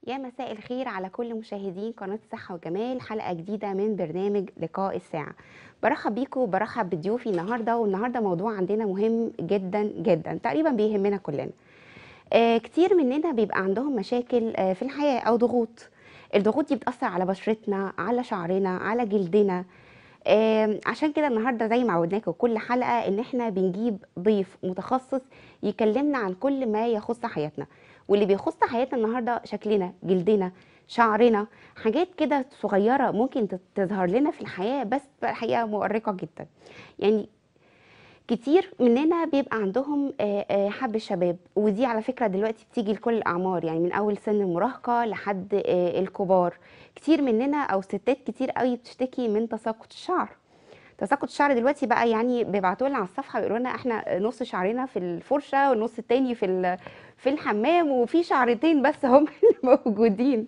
يا مساء الخير على كل مشاهدين قناة صحة وجمال حلقة جديدة من برنامج لقاء الساعة برحب بيكم وبرحب بضيوفي النهاردة والنهاردة موضوع عندنا مهم جدا جدا تقريبا بيهمنا كلنا آه كتير مننا بيبقى عندهم مشاكل آه في الحياة أو ضغوط الضغوط دي بتأثر على بشرتنا على شعرنا على جلدنا آه عشان كده النهارده زي ما عودناكم كل حلقه ان احنا بنجيب ضيف متخصص يكلمنا عن كل ما يخص حياتنا واللي بيخص حياتنا النهارده شكلنا جلدنا شعرنا حاجات كده صغيره ممكن تت- تظهر لنا في الحياه بس الحقيقه مؤرقه جدا يعني كتير مننا بيبقى عندهم آه، آه، حب الشباب ودي على فكرة دلوقتي بتيجي لكل الأعمار يعني من أول سن المراهقة لحد آه، الكبار كتير مننا أو ستات كتير قوي بتشتكي من تساقط الشعر تساقط الشعر دلوقتي بقى يعني بيبعتوا لنا على الصفحة بيقولوا لنا احنا نص شعرنا في الفرشة والنص التاني في ال- في الحمام وفي شعرتين بس هم اللي موجودين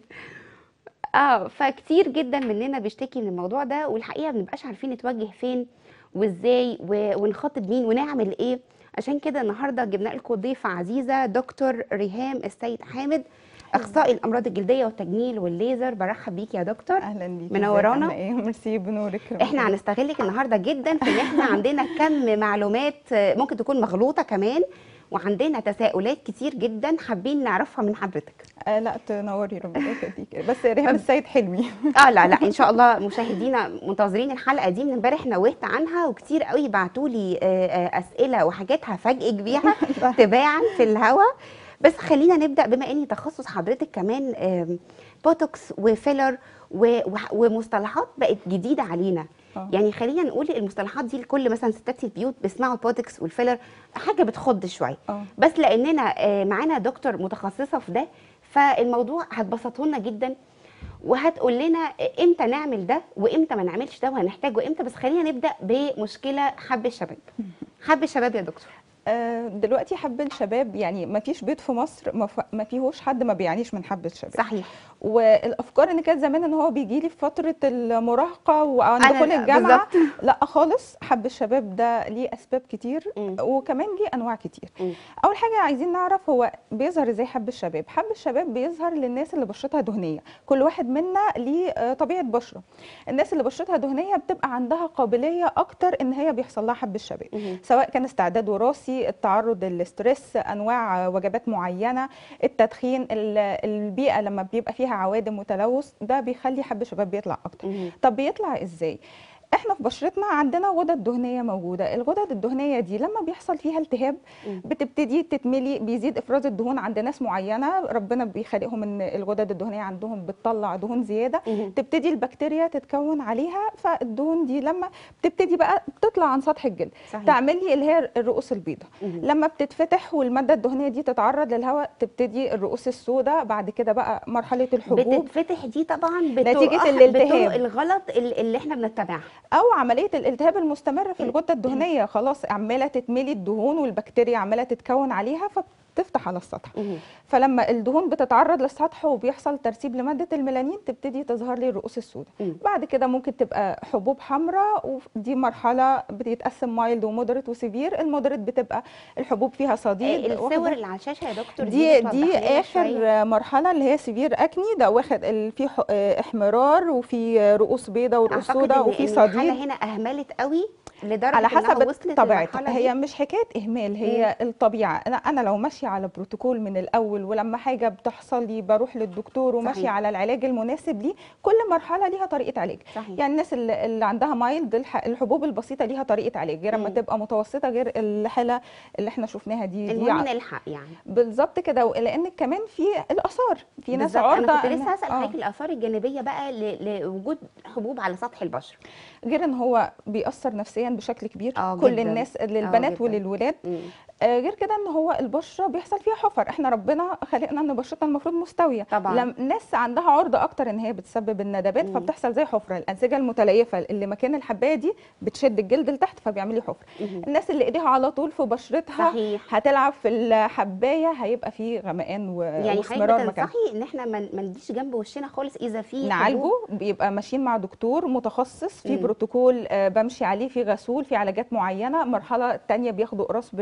اه فكتير جدا مننا بيشتكي من الموضوع ده والحقيقه ما بنبقاش عارفين نتوجه فين وازاي و- ونخاطب مين ونعمل ايه عشان كده النهارده جبنا لكم ضيفه عزيزه دكتور ريهام السيد حامد اخصائي الامراض الجلديه والتجميل والليزر برحب بيكي يا دكتور اهلا بيكي منورانا. ازيك؟ عاملة ايه ميرسي بنورك احنا هنستغلك النهارده جدا في ان احنا عندنا كم معلومات آه، ممكن تكون مغلوطه كمان وعندنا تساؤلات كتير جدا حابين نعرفها من حضرتك آه لا تنوري ربنا يخليكي بس ريهام السيد حلمي اه لا لا ان شاء الله مشاهدينا منتظرين الحلقه دي من امبارح نوهت عنها وكتير قوي بعتوا لي اسئله وحاجات هفاجئك بيها تباعا في الهوا بس خلينا نبدا بما ان تخصص حضرتك كمان آم، بوتوكس وفيلر و- وح- ومصطلحات بقت جديده علينا آه. يعني خلينا نقول المصطلحات دي لكل مثلا ستات البيوت بيسمعوا البوتوكس والفيلر حاجه بتخض شويه اه بس لاننا آه، معانا دكتور متخصصه في ده فالموضوع هتبسطه لنا جدا وهتقول لنا امتى نعمل ده وامتى ما نعملش ده وهنحتاجه امتى بس خلينا نبدا بمشكله حب الشباب حب الشباب يا دكتور آه، دلوقتي حب الشباب يعني ما فيش بيت في مصر ما ف- ما فيهوش حد ما بيعانيش من حب الشباب صحيح والافكار ان كانت زمان ان هو بيجي لي في فتره المراهقه وعند أنا- دخول الجامعه بالظبط. لا خالص حب الشباب ده ليه اسباب كتير مم. وكمان ليه انواع كتير مم. اول حاجه عايزين نعرف هو بيظهر ازاي حب الشباب حب الشباب بيظهر للناس اللي بشرتها دهنيه كل واحد منا ليه آه، طبيعه بشره الناس اللي بشرتها دهنيه بتبقى عندها قابليه اكتر ان هي بيحصل لها حب الشباب مهم. سواء كان استعداد وراثي التعرض للستريس انواع وجبات معينه التدخين ال- البيئه لما بيبقى فيها عوادم وتلوث ده بيخلي حب الشباب بيطلع اكتر مهم. طب بيطلع ازاي احنا في بشرتنا عندنا غدد دهنيه موجوده الغدد الدهنيه دي لما بيحصل فيها التهاب مم. بتبتدي تتملي بيزيد افراز الدهون عند ناس معينه ربنا بيخلقهم ان الغدد الدهنيه عندهم بتطلع دهون زياده مهم. تبتدي البكتيريا تتكون عليها فالدهون دي لما بتبتدي بقى بتطلع عن سطح الجلد صحيح. تعمل لي اللي هي الرؤوس البيضاء مهم. لما بتتفتح والماده الدهنيه دي تتعرض للهواء تبتدي الرؤوس السوداء بعد كده بقى مرحله الحبوب بتتفتح دي طبعا بطرق نتيجة الالتهاب. بالطرق الغلط ال- اللي احنا بنتبعها او عمليه الالتهاب المستمر في الغده الدهنيه خلاص عماله تتملي الدهون والبكتيريا عماله تتكون عليها فبتفتح على السطح مهم. فلما الدهون بتتعرض للسطح وبيحصل ترسيب لماده الميلانين تبتدي تظهر لي الرؤوس السوداء مم. بعد كده ممكن تبقى حبوب حمراء ودي مرحله بتتقسم مايلد ومودريت وسيفير المودريت بتبقى الحبوب فيها آه، صديد الصور واخدة- اللي على الشاشه يا دكتور دي بتوضح دي لنا شوية. اخر مرحله اللي هي سيفير اكني ده واخد ال- في ح- آه، احمرار وفي رؤوس بيضاء ورؤوس اعتقد سوداء ان وفي إن صديد الحاله هنا اهملت قوي لدرجه على إنها حسب وصلت طبيعتها للمرحلة هي دي. مش حكايه اهمال هي الطبيعه انا انا لو ماشيه على بروتوكول من الاول ولما حاجه بتحصل لي بروح للدكتور وماشيه صحيح. على العلاج المناسب ليه كل مرحله ليها طريقه علاج صحيح. يعني الناس اللي, اللي عندها مايلد الح- الحبوب البسيطه ليها طريقه علاج غير لما مم. تبقى متوسطه غير الحاله اللي احنا شفناها دي دي المهم ع- نلحق يعني بالظبط كده لان كمان في الاثار في ناس بالظبط. عرضه انا كنت إن- لسه هسال آه. حضرتك الاثار الجانبيه بقى ل- لوجود حبوب على سطح البشره غير ان هو بيأثر نفسيا بشكل كبير آه كل جداً. الناس للبنات جداً. وللولاد مم. آه، غير كده ان هو البشره بيحصل فيها حفر احنا ربنا خلقنا ان بشرتنا المفروض مستويه طبعاً. لم ناس عندها عرضه اكتر ان هي بتسبب الندبات مم. فبتحصل زي حفره الانسجه المتليفه اللي مكان الحبايه دي بتشد الجلد لتحت فبيعمل لي حفر مهم. الناس اللي ايديها على طول في بشرتها صحيح هتلعب في الحبايه هيبقى في غمقان و... يعني حضرتك واسمرار مكان بتنصحي ان احنا ما ما نديش جنب وشنا خالص اذا في نعالجه حبوب؟ بيبقى ماشيين مع دكتور متخصص في مم. بروتوكول آه، بمشي عليه في غسول في علاجات معينه مرحله تانية بياخدوا قراص بالبق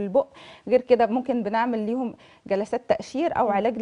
غير كده ممكن بنعمل ليهم جلسات تقشير او مم. علاج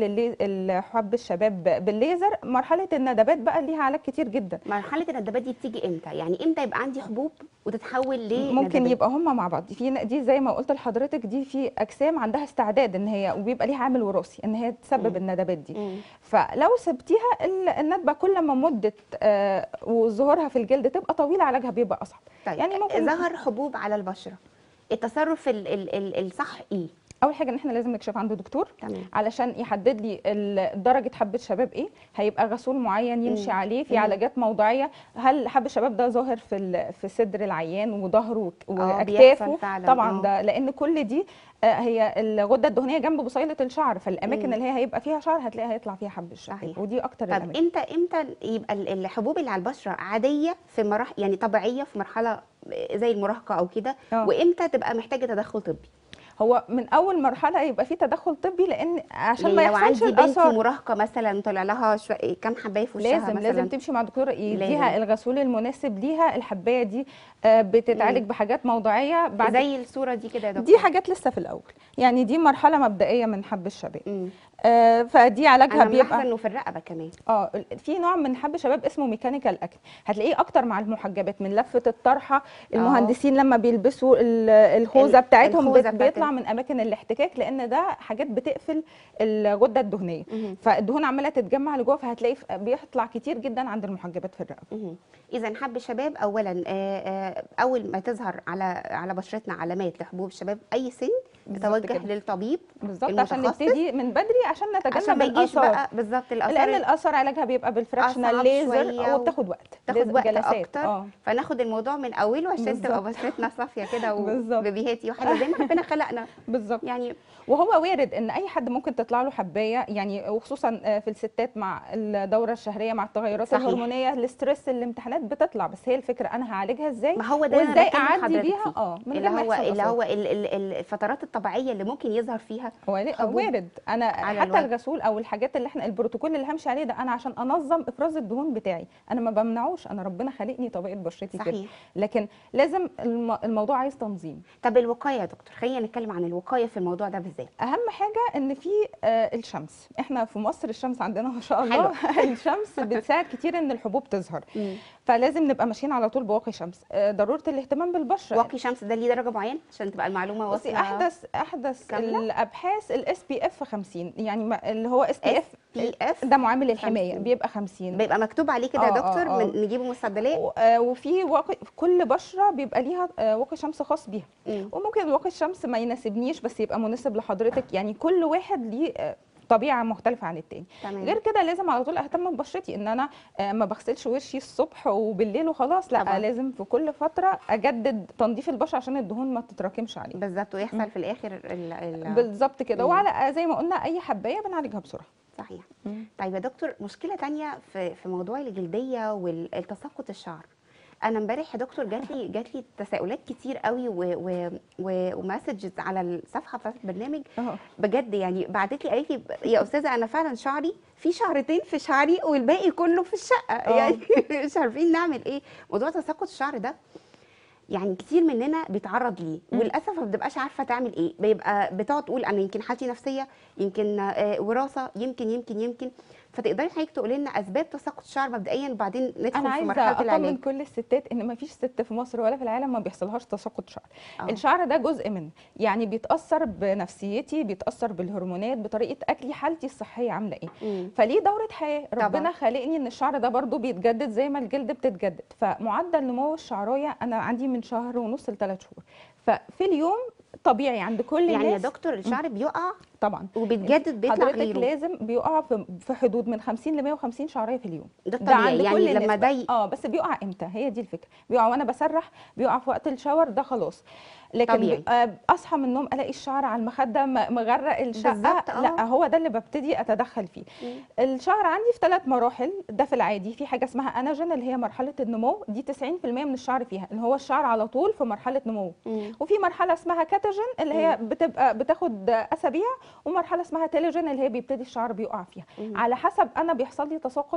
لحب الشباب بالليزر مرحله الندبات بقى ليها علاج كتير جدا مرحله الندبات دي بتيجي امتى يعني امتى يبقى عندي حبوب وتتحول لندبات ممكن يبقى هما مع بعض في ن- دي زي ما قلت لحضرتك دي في اجسام عندها استعداد ان هي وبيبقى ليها عامل وراثي ان هي تسبب مم. الندبات دي مم. فلو سبتيها ال- الندبه كل ما مده آه، وظهورها في الجلد تبقى طويله علاجها بيبقى اصعب طيب يعني ممكن- ظهر حبوب على البشره التصرف ال ال ال الصح ايه اول حاجه ان احنا لازم نكشف عند دكتور تمام علشان يحدد لي ال- درجه حب الشباب ايه هيبقى غسول معين يمشي مم. عليه في مم. علاجات موضعيه هل حب الشباب ده ظاهر في ال- في صدر العيان وظهره آه، واكتافه بيحصل فعلا، طبعا آه. ده لان كل دي آه، هي الغده الدهنيه جنب بصيله الشعر فالاماكن مم. اللي هي هيبقى فيها شعر هتلاقيها هيطلع فيها حب الشباب صحيح. ودي اكتر طب الاماكن امتى امتى يبقى ال- الحبوب اللي على البشره عاديه في مراحل يعني طبيعيه في مرحله زي المراهقه او كده آه. وامتى تبقى محتاجه تدخل طبي هو من اول مرحله يبقى في تدخل طبي لان عشان ما يعني لو يحصلش عندي بنتي الاثار مراهقه مثلا طلع لها شويه كام حبايه في وشها لازم مثلا لازم تمشي مع دكتور يديها لازم. الغسول المناسب ليها الحبايه دي آه، بتتعالج مم. بحاجات موضعيه بعد زي الصوره دي كده يا دكتور دي حاجات لسه في الاول يعني دي مرحله مبدئيه من حب الشباب مم. آه فدي علاجها انا ملاحظه بيبقى انه في الرقبه كمان اه في نوع من حب الشباب اسمه ميكانيكال اكل هتلاقيه اكتر مع المحجبات من لفه الطرحه المهندسين لما بيلبسوا ال- الخوذه ال- بتاعتهم الخوذة بت- بتاعت بيطلع ال- من اماكن الاحتكاك لان ده حاجات بتقفل الغده الدهنيه مهم. فالدهون عماله تتجمع لجوه فهتلاقيه ف- بيطلع كتير جدا عند المحجبات في الرقبه اذا حب الشباب اولا آه، آه، اول ما تظهر على على بشرتنا علامات لحبوب الشباب اي سن بالظبط نتوجه كده. للطبيب بالظبط عشان المتخصص نبتدي من بدري عشان عشان نتجنب ما يجيش الاثار بقى بالظبط لان الاثار الاثر علاجها بيبقى بالفراكشنال أصعب ليزر شوية وبتاخد وقت تاخد لازم وقت جلسات. اكتر اه فناخد الموضوع من اوله عشان تبقى بالظبط. بشرتنا صافيه كده بالظبط. وبيبيهاتي وحلوه زي ما ربنا خلقنا بالظبط يعني وهو وارد ان اي حد ممكن تطلع له حبايه يعني وخصوصا آه، في الستات مع الدوره الشهريه مع التغيرات صحيح. الهرمونيه الاسترس الامتحانات بتطلع بس هي الفكره انا هعالجها ازاي ما هو ده اللي أنا وازاي بكلم اعدي حضرتك بيها فيه. اه من اللي غير ما هو يحصل اللي آثار. هو ال- ال- ال- الفترات الطبيعيه اللي ممكن يظهر فيها هو ليه- حبوب وارد انا على حتى الوجه. الغسول او الحاجات اللي احنا البروتوكول اللي همشي عليه ده انا عشان انظم افراز الدهون بتاعي انا ما بمنعوش انا ربنا خالقني طبيعه بشرتي كده صحيح لكن لازم الم- الموضوع عايز تنظيم طب الوقايه يا دكتور خلينا نتكلم عن الوقايه في الموضوع ده بالذات اهم حاجه ان في آه، الشمس احنا في مصر الشمس عندنا ما شاء الله الشمس بتساعد كتير ان الحبوب تظهر فلازم نبقى ماشيين على طول بواقي شمس آه، ضروره الاهتمام بالبشره واقي شمس ده ليه درجه معينه عشان تبقى المعلومه بصي واصله احدث احدث كاملة؟ الابحاث الاس بي اف 50 يعني ما- اللي هو اس بي اف بي اف ده معامل الحمايه 50. بيبقى 50 بيبقى مكتوب عليه كده يا آه، آه، دكتور آه. من نجيبه من الصيدليه و- آه، وفي واقي كل بشره بيبقى ليها آه، واقي شمس خاص بيها مم. وممكن واقي الشمس ما يناسبنيش بس يبقى مناسب لحضرتك يعني كل واحد ليه آه، طبيعه مختلفه عن التاني تمام غير كده لازم على طول اهتم ببشرتي ان انا آه، ما بغسلش وشي الصبح وبالليل وخلاص لا طبعاً. لازم في كل فتره اجدد تنظيف البشره عشان الدهون ما تتراكمش عليه بالظبط ويحصل في الاخر ال ال بالظبط كده مم. وعلى آه، زي ما قلنا اي حبايه بنعالجها بسرعه صحيح طيب يا دكتور مشكله تانية في في موضوع الجلديه والتساقط الشعر انا امبارح يا دكتور جات لي جات لي تساؤلات كتير قوي ومسجز على الصفحه بتاعت البرنامج اه بجد يعني بعتت لي قالت لي يا استاذه انا فعلا شعري في شعرتين في شعري والباقي كله في الشقه آه. يعني مش عارفين نعمل ايه موضوع تساقط الشعر ده يعني كتير مننا بيتعرض ليه مم. وللاسف ما بتبقاش عارفه تعمل ايه بيبقى بتقعد تقول انا يمكن حالتي نفسيه يمكن آه، وراثه يمكن يمكن يمكن فتقدري حضرتك تقولي لنا اسباب تساقط الشعر مبدئيا وبعدين ندخل انا في عايزه مرحله اطمن العلاج كل الستات ان ما فيش ست في مصر ولا في العالم ما بيحصلهاش تساقط شعر آه. الشعر ده جزء منه يعني بيتاثر بنفسيتي بيتاثر بالهرمونات بطريقه اكلي حالتي الصحيه عامله ايه مم. فليه دوره حياه طبعاً. ربنا خالقني ان الشعر ده برضو بيتجدد زي ما الجلد بتتجدد فمعدل نمو الشعرايه انا عندي من شهر ونص لثلاث شهور ففي اليوم طبيعي عند كل يعني يا الناس دكتور الشعر بيقع طبعا وبيتجدد بيطلع حضرتك غيره لازم بيقع في في حدود من 50 ل 150 شعريه في اليوم ده ده الطبيعي عند يعني كل لما الناس ده بقى. ي- اه بس بيقع امتى هي دي الفكره بيقع وانا بسرح بيقع في وقت الشاور ده خلاص لكن طبيعي. بي- آه، اصحى من النوم الاقي الشعر على المخده م- مغرق الشقه بالظبط، آه. لا هو ده اللي ببتدي اتدخل فيه مم. الشعر عندي في ثلاث مراحل ده في العادي في حاجه اسمها اناجين اللي هي مرحله النمو دي 90% من الشعر فيها اللي هو الشعر على طول في مرحله نمو مم. وفي مرحله اسمها كاتاجين اللي هي بتبقى بتاخد اسابيع ومرحله اسمها تيلوجين اللي هي بيبتدي الشعر بيقع فيها مم. على حسب انا بيحصل لي تساقط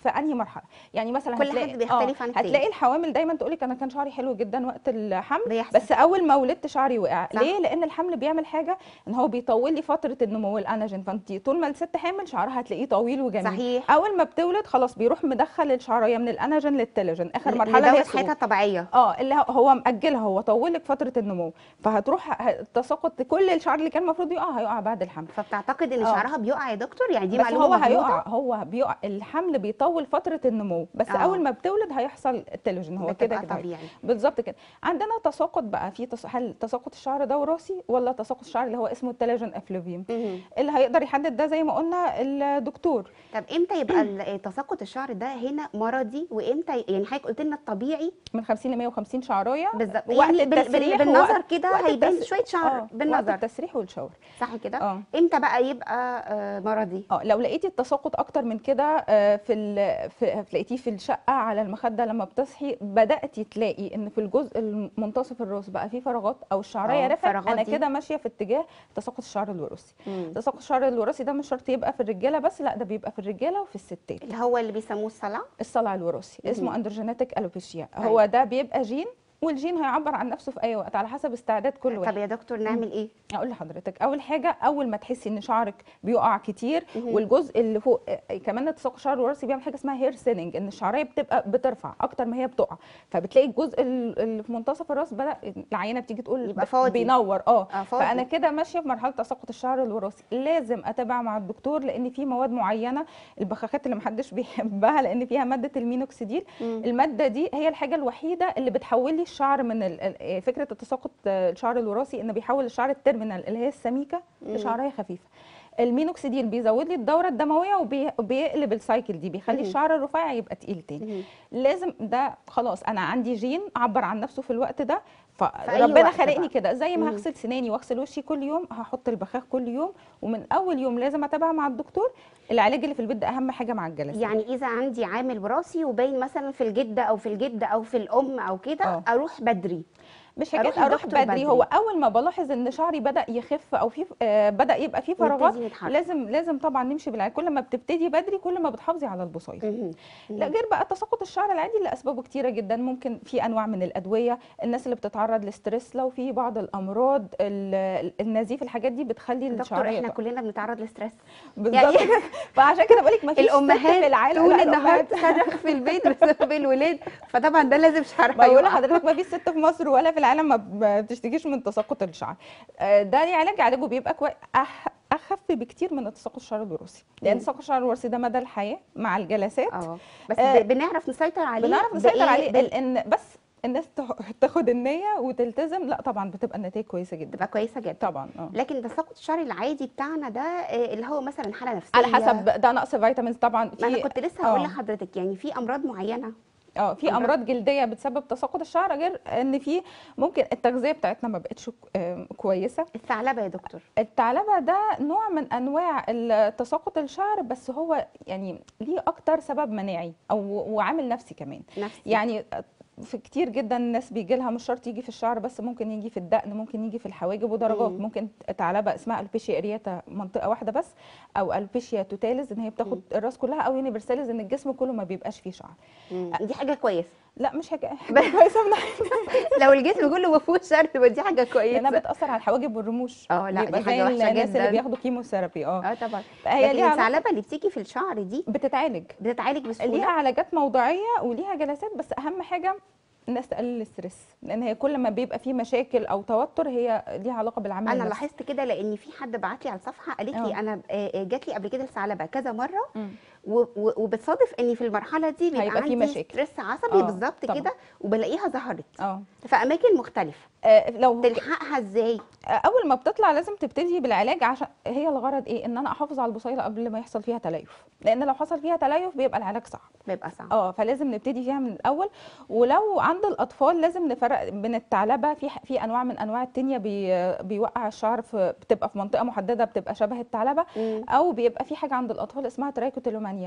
في انهي مرحله يعني مثلا كل هتلاقي حد بيختلف عن التاني. هتلاقي الحوامل دايما تقول لك انا كان شعري حلو جدا وقت الحمل بيحصل. بس اول ما ولدت شعري وقع صح. ليه لان الحمل بيعمل حاجه ان هو بيطول لي فتره النمو الاناجين فانت طول ما الست حامل شعرها هتلاقيه طويل وجميل صحيح. اول ما بتولد خلاص بيروح مدخل الشعريه من الاناجين للتليجين اخر مرحله اللي اللي هي دوت حياتها السقوط. طبيعيه اه اللي هو- هو مأجلها هو طول لك فتره النمو فهتروح ه- تساقط كل الشعر اللي كان المفروض يقع هيقع بعد الحمل فبتعتقد ان آه. شعرها بيقع يا دكتور يعني دي بس معلومه هو مظبوطة؟ هيقع هو بيقع الحمل بيطول فتره النمو بس آه. اول ما بتولد هيحصل التلوجين هو كده بتبقى كده طبيعي بالظبط كده عندنا تساقط بقى في تس... هل تساقط الشعر ده وراثي ولا تساقط الشعر اللي هو اسمه التلاجين افلوفيوم مهم. اللي هيقدر يحدد ده زي ما قلنا الدكتور طب امتى يبقى ال- تساقط الشعر ده هنا مرضي وامتى ي- يعني حضرتك قلت لنا الطبيعي من 50 ل 150 شعرايه بالظبط وقت يعني بال- بال- التسريح بالنظر ووقت- كده وقت هيبان التس- شويه شعر آه، وقت بالنظر التسريح والشاور صح كده اه امتى بقى يبقى آه، مرضي اه لو لقيتي التساقط اكتر من كده آه، في ال... في لقيتيه في الشقه على المخده لما بتصحي بداتي تلاقي ان في الجزء المنتصف الراس بقى فيه فراغات او الشعريه اه، رفعت فراغات انا دي. كده ماشيه في اتجاه تساقط الشعر الوراثي مم. تساقط الشعر الوراثي ده مش شرط يبقى في الرجاله بس لا ده بيبقى في الرجاله وفي الستات اللي هو اللي بيسموه الصلع الصلع الوراثي مهم. اسمه اندروجينيتك الوبيشيا أيوة. هو ده بيبقى جين والجين هيعبر عن نفسه في اي وقت على حسب استعداد كل واحد طب يا دكتور نعمل ايه اقول لحضرتك اول حاجه اول ما تحسي ان شعرك بيقع كتير مهم. والجزء اللي فوق آه، كمان التساقط الشعر الوراثي بيعمل حاجه اسمها هير سيننج ان الشعريه بتبقى بترفع اكتر ما هي بتقع فبتلاقي الجزء ال- اللي في منتصف الراس بدا العينه بتيجي تقول يبقى ب- فاضي. بينور اه اه فاضي. فانا كده ماشيه في مرحله تساقط الشعر الوراثي لازم اتابع مع الدكتور لان في مواد معينه البخاخات اللي محدش بيحبها لان فيها ماده المينوكسيديل مم. الماده دي هي الحاجه الوحيده اللي بتحول لي الشعر من ال- ال- آه، فكره التساقط آه، الشعر الوراثي ان بيحول الشعر التيرمينال اللي هي السميكه مم. لشعريه خفيفه المينوكسيديل بيزود لي الدوره الدمويه وبي- وبيقلب السايكل دي بيخلي مهم. الشعر الرفيع يبقى تقيل تاني مهم. لازم ده خلاص انا عندي جين عبر عن نفسه في الوقت ده أي فربنا وقت خلقني بقى. كده زي مم. ما هغسل سناني واغسل وشي كل يوم هحط البخاخ كل يوم ومن اول يوم لازم اتابع مع الدكتور العلاج اللي في البيت ده اهم حاجه مع الجلسات يعني اذا عندي عامل وراثي وباين مثلا في الجده او في الجد او في الام او كده اه. اروح بدري مش أروح حكايه اروح لدكتور بدري, بدري. هو اول ما بلاحظ ان شعري بدا يخف او في آه بدا يبقى فيه فراغات نبتدي نتحرك. لازم لازم طبعا نمشي بالعلاج كل ما بتبتدي بدري كل ما بتحافظي على البصيله مهم. لا غير بقى تساقط الشعر العادي اللي اسبابه كتيره جدا ممكن في انواع من الادويه الناس اللي بتتعرض لستريس لو في بعض الامراض ال- النزيف الحاجات دي بتخلي دكتور الشعريه احنا تقع. كلنا بنتعرض لستريس بالظبط يعني- كده. فعشان كده بقول لك ما فيش ست في الامهات العالم طول لا، النهار الأمهات- تصرخ في البيت بسبب الولاد فطبعا ده لازم شعرها ما يقول يقع. لحضرتك ما فيش ست في مصر ولا في العالم ما ب- ما بتشتكيش من تساقط الشعر آه، ده ليه علاج علاجه بيبقى كويس أح اخف بكتير من تساقط الشعر الوراثي لان مم. تساقط الشعر الوراثي ده مدى الحياه مع الجلسات اه بس آه، ب- بنعرف نسيطر عليه بنعرف نسيطر بإيه؟ عليه بال- لان بس الناس تاخ- تاخد النيه وتلتزم لا طبعا بتبقى النتائج كويسه جدا بتبقى كويسه جدا طبعا اه لكن تساقط الشعر العادي بتاعنا ده آه، اللي هو مثلا حاله نفسيه على حسب ده نقص فيتامينز طبعا ما انا في كنت لسه هقول آه. لحضرتك يعني في امراض معينه اه في أمراض- امراض جلديه بتسبب تساقط الشعر غير ان في ممكن التغذيه بتاعتنا ما بقتش ك- آه، كويسه الثعلبه يا دكتور الثعلبه ده نوع من انواع ال- تساقط الشعر بس هو يعني ليه اكتر سبب مناعي او وعامل نفسي كمان نفسي يعني في كتير جدا الناس بيجي لها مش شرط يجي في الشعر بس ممكن يجي في الدقن ممكن يجي في الحواجب ودرجات مم. ممكن ثعلبه اسمها البيشيا ارياتا منطقه واحده بس او البيشيا توتاليز ان هي بتاخد الراس كلها او يونيفرساليز ان الجسم كله ما بيبقاش فيه شعر مم. دي حاجه كويسه لا مش حاجه حاجة كويسه من ناحية- لو الجسم كله ما فيهوش شعر تبقى دي حاجه لانها كويسه بتاثر على الحواجب والرموش اه لا بيبقى دي حاجه زي وحشه الناس جدا اللي بياخدوا كيموثيرابي اه اه طبعا هي لكن ليها علاقة- الثعلبه اللي بتيجي في الشعر دي بتتعالج بتتعالج بسهوله ليها علاجات موضعيه وليها جلسات بس اهم حاجه الناس تقلل الاسترس لان هي كل ما بيبقى في مشاكل او توتر هي ليها علاقه بالعامل انا النفسي لاحظت كده لان في حد بعت لي على الصفحه قالت لي اه. انا آه، آه، جات لي قبل كده الثعلبه كذا مره مم. و- و- وبتصادف اني في المرحله دي بيبقى هيبقى في عندي مشاكل. ستريس عصبي اه، بالظبط طبعا. كده وبلاقيها ظهرت اه في اماكن مختلفه آه، لو تلحقها ازاي اول ما بتطلع لازم تبتدي بالعلاج عشان هي الغرض ايه ان انا احافظ على البصيله قبل ما يحصل فيها تليف لان لو حصل فيها تليف بيبقى العلاج صعب بيبقى صعب اه فلازم نبتدي فيها من الاول ولو عند الاطفال لازم نفرق بين الثعلبه في في انواع من انواع التانية بي بيوقع الشعر في بتبقى في منطقه محدده بتبقى شبه الثعلبه مم. او بيبقى في حاجه عند الاطفال اسمها ترايكوتيلومانيا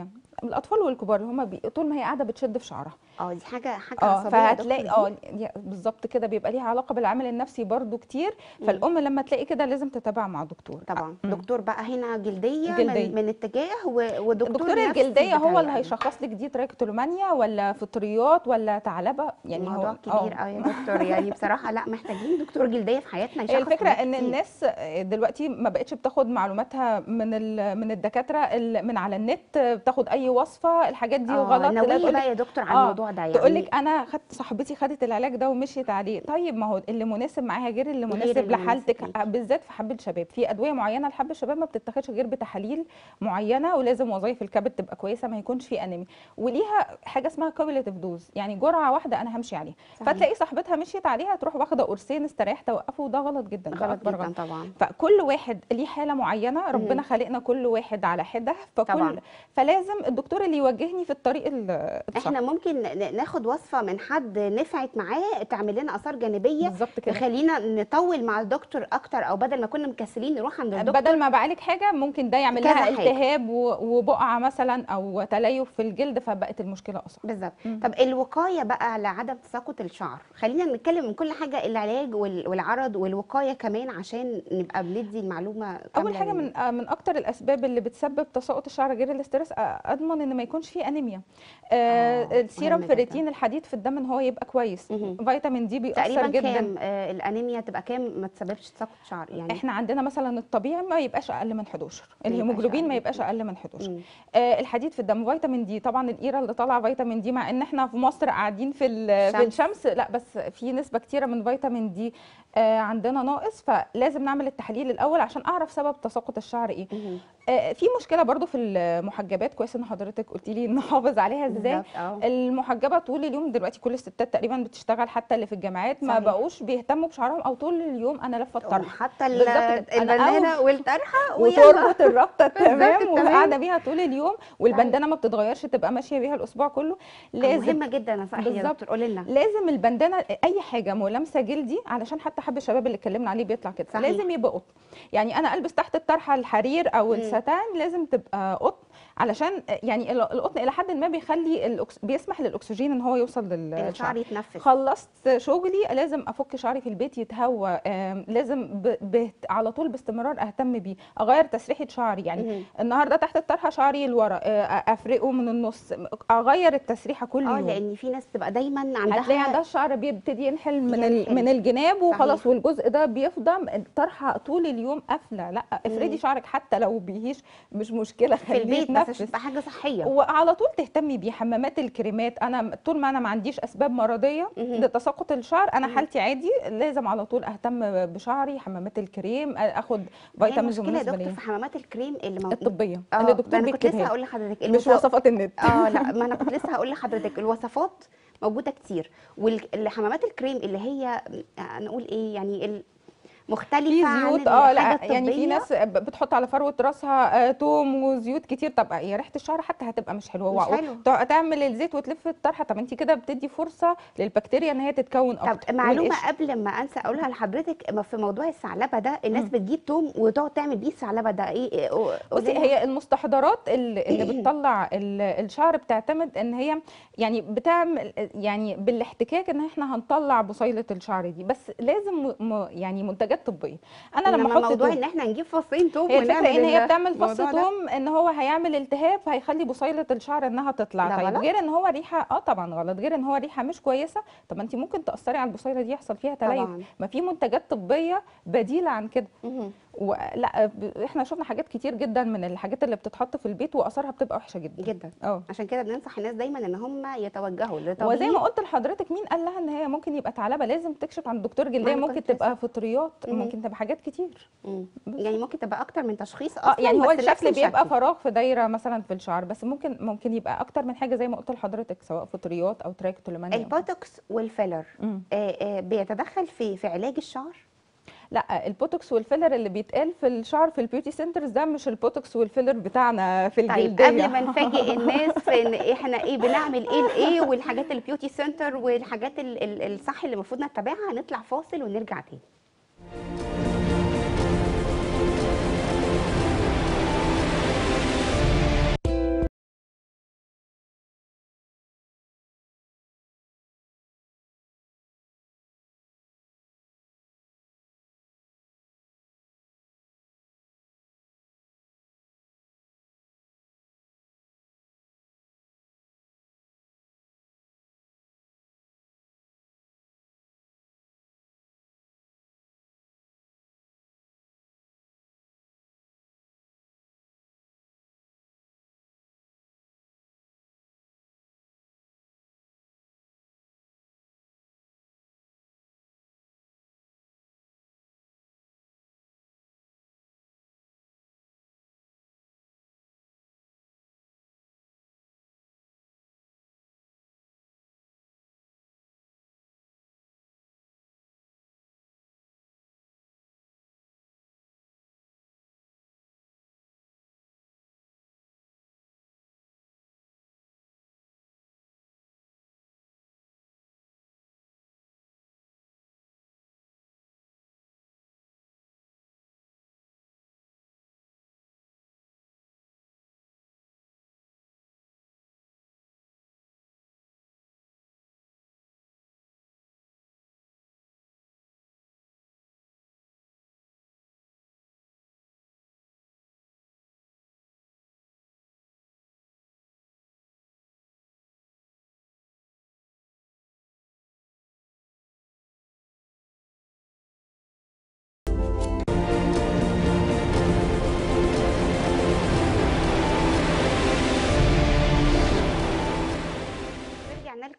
الاطفال والكبار اللي هم بي... طول ما هي قاعده بتشد في شعرها اه دي حاجه حاجه اه عصبيه يا فهتلاقي دكتور اه دي؟ دي- بالظبط كده بيبقى ليها علاقه بالعامل النفسي برضو كتير مم. فالام لما تلاقي كده لازم تتابع مع دكتور طبعا مم. دكتور بقى هنا جلديه, جلدية. من, من اتجاه و- ودكتور دكتور نفسي الجلديه هو اللي بتهيألي. هيشخص لك دي تراكتومانيا ولا فطريات ولا ثعلبه يعني موضوع هو كبير آه. قوي يا دكتور يعني بصراحه لا محتاجين دكتور جلديه في حياتنا هي يشخص الفكره حاجات ان كتير. الناس دلوقتي ما بقتش بتاخد معلوماتها من ال- من الدكاتره ال- من على النت بتاخد اي وصفه الحاجات دي اه غلط لا نوهي تقول بقى يا دكتور على آه، الموضوع ده يعني تقول لك انا خدت صاحبتي خدت العلاج ده ومشيت عليه طيب ما هو اللي مناسب معاها غير اللي غير مناسب اللي مناسب لحالتك ليكي. بالذات في حب الشباب في ادويه معينه لحب الشباب ما بتتاخدش غير بتحاليل معينه ولازم وظائف الكبد تبقى كويسه ما يكونش في انيميا وليها حاجه اسمها كوميوليتيف دوز يعني جرعه واحده انا همشي عليها صحيح. فتلاقي صاحبتها مشيت عليها تروح واخده قرصين استريح توقفه وده غلط جدا ده غلط أكبر جدا طبعا فكل واحد ليه حاله معينه ربنا خلقنا كل واحد على حده فكل طبعاً. فلازم الدكتور اللي يوجهني في الطريق ال- الصح احنا ممكن ن- ناخد وصفه من حد نفعت معاه تعمل لنا اثار جانبيه بالظبط كده تخلينا نطول مع الدكتور اكتر او بدل ما كنا مكسلين نروح عند الدكتور بدل ما بعالج حاجه ممكن ده يعمل كذا لها حاجة. التهاب و- وبقعه مثلا او تليف في الجلد فبقت المشكله اصعب بالظبط مم. طب الوقايه بقى لعدم تساقط الشعر خلينا نتكلم من كل حاجه العلاج وال- والعرض والوقايه كمان عشان نبقى بندي المعلومه اول كاملة حاجه لل- من آه، من اكتر الاسباب اللي بتسبب تساقط الشعر غير الاسترس آه، اضمن ان ما يكونش فيه انيميا آه، آه السيرم مهم جداً. فيريتين الحديد في الدم ان هو يبقى كويس مهم. فيتامين دي بيأثر تقريبا جدا كام آه الانيميا تبقى كام ما تسببش تساقط شعر يعني احنا عندنا مثلا الطبيعي ما يبقاش اقل من 11 الهيموجلوبين ما أقل. يبقاش اقل من 11 مم. آه الحديد في الدم فيتامين دي طبعا القيره اللي طالعه فيتامين دي مع ان احنا في مصر قاعدين في ال- في شمس. الشمس لا بس في نسبه كتيره من فيتامين دي آه عندنا ناقص فلازم نعمل التحليل الاول عشان اعرف سبب تساقط الشعر ايه مهم. آه في مشكله برضو في المحجبات كويس ان حضرتك قلتي لي نحافظ عليها ازاي بالظبط اه المحجبه طول اليوم دلوقتي كل الستات تقريبا بتشتغل حتى اللي في الجامعات ما صحيح. بقوش بيهتموا بشعرهم او طول اليوم انا لفه الطرح حتى ال- بالظبط كده. أنا البنانه أول- والطرحه ويلا. وتربط الربطه تمام تمام. وقاعده بيها طول اليوم والبندانه ما بتتغيرش تبقى ماشيه بيها الاسبوع كله لازم مهمه جدا نصائح يا بالظبط. دكتور قولي لنا لازم البندانه اي حاجه ملامسه جلدي علشان حتى حب الشباب اللي اتكلمنا عليه بيطلع كده صحيح. لازم يبقى قطن يعني انا البس تحت الطرحه الحرير او مم. الستان لازم تبقى قطن علشان يعني ال- القطن الى حد ما بيخلي الأكس... بيسمح للاكسجين ان هو يوصل للشعر الشعر يتنفس خلصت شغلي لازم افك شعري في البيت يتهوى آم، لازم ب... ب... على طول باستمرار اهتم بيه اغير تسريحه شعري يعني مهم. النهارده تحت الطرحه شعري لورا آه، افرقه من النص اغير التسريحه كل اه يوم لان في ناس تبقى دايما عندها هتلاقي عندها الشعر بيبتدي ينحل من ينحل. ال... من الجناب وخلاص صحيح. والجزء ده بيفضى الطرحه طول اليوم قافله لا افردي مم. شعرك حتى لو بيهيش مش مشكله في خليه البيت بس يتنفس عشان تبقى حاجه صحيه وعلى طول تهتمي بيه حمامات الكريمات انا طول ما انا ما عنديش اسباب مرضيه مهم. لتساقط الشعر انا مهم. حالتي عادي لازم على طول اهتم بشعري حمامات الكريم اخد هي فيتامينز المشكله يا مناسبه دكتور ليا في حمامات الكريم اللي موجود الطبيه اه اللي ده الدكتور انا كنت لسه بيكتبها هقول لحضرتك مش الوصف- وصفات النت اه لا ما انا كنت لسه هقول لحضرتك الوصفات موجوده كتير والحمامات الكريم اللي هي آه، نقول ايه يعني ال- مختلفه في عن زيوت اه الحاجة لا يعني في الطبية. ناس ب- بتحط على فروه راسها آه، توم وزيوت كتير طب هي ريحه الشعر حتى هتبقى مش حلوه مش وع- حلوة. تع- تعمل الزيت وتلف الطرحه طب انت كده بتدي فرصه للبكتيريا ان هي تتكون طب اكتر معلومه والقشر. قبل ما انسى اقولها لحضرتك ما في موضوع الثعلبه ده الناس مم. بتجيب توم وتقعد تعمل بيه الثعلبه ده ايه إيه، قولي بصي لنا. هي المستحضرات اللي, اللي بتطلع ال- الشعر بتعتمد ان هي يعني بتعمل يعني بالاحتكاك ان احنا هنطلع بصيله الشعر دي بس لازم م- م- يعني منتجات طبيه انا لما إنما احط موضوع توم ان احنا نجيب فصين توم هي الفكره ونعمل ان هي ال- بتعمل فص الموضوع ده. توم ان هو هيعمل التهاب فهيخلي بصيله الشعر انها تطلع ده طيب غلط؟ غير ان هو ريحه اه طبعا غلط غير ان هو ريحه مش كويسه طب ما انت ممكن تاثري على البصيله دي يحصل فيها تليف طبعا ما في منتجات طبيه بديله عن كده مهم. ولا ب- احنا شفنا حاجات كتير جدا من الحاجات اللي بتتحط في البيت واثارها بتبقى وحشه جدا جدا اه عشان كده بننصح الناس دايما ان هم يتوجهوا وزي لطبيب ما قلت لحضرتك مين قال لها ان هي ممكن يبقى ثعلبه لازم تكشف عند دكتور جلديه أنا ممكن كنت لسه- تبقى فطريات مم. ممكن تبقى حاجات كتير مم. بس. يعني ممكن تبقى اكتر من تشخيص اه اصلا يعني هو بس نفس الشكل بيبقى الشكل. فراغ في دايره مثلا في الشعر بس ممكن ممكن يبقى اكتر من حاجه زي ما قلت لحضرتك سواء فطريات او تراكتولومانيا البوتوكس والفيلر مم. آه، آه، بيتدخل في في علاج الشعر لا البوتوكس والفيلر اللي بيتقال في الشعر في البيوتي سنترز ده مش البوتوكس والفيلر بتاعنا في طيب الجلديه قبل ما نفاجئ الناس في ان احنا ايه بنعمل ايه لايه والحاجات البيوتي سنتر والحاجات ال- ال- الصح اللي المفروض نتبعها هنطلع فاصل ونرجع تاني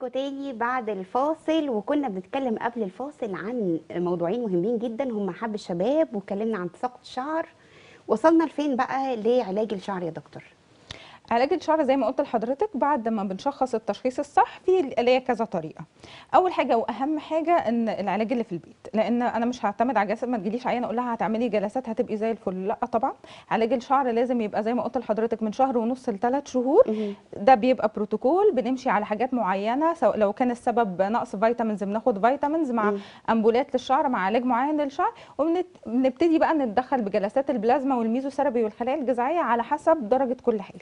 لكم تاني بعد الفاصل وكنا بنتكلم قبل الفاصل عن موضوعين مهمين جدا هم حب الشباب واتكلمنا عن تساقط الشعر وصلنا لفين بقى لعلاج الشعر يا دكتور علاج الشعر زي ما قلت لحضرتك بعد ما بنشخص التشخيص الصح في ليه كذا طريقه اول حاجه واهم حاجه ان العلاج اللي في البيت لان انا مش هعتمد على جلسات ما تجيليش عيانه اقول لها هتعملي جلسات هتبقي زي الفل لا طبعا علاج الشعر لازم يبقى زي ما قلت لحضرتك من شهر ونص لثلاث شهور ده بيبقى بروتوكول بنمشي على حاجات معينه سواء لو كان السبب نقص فيتامينز بناخد فيتامينز مع مم. امبولات للشعر مع علاج معين للشعر وبنبتدي بقى نتدخل بجلسات البلازما والميزوثيرابي والخلايا الجذعيه على حسب درجه كل حاجه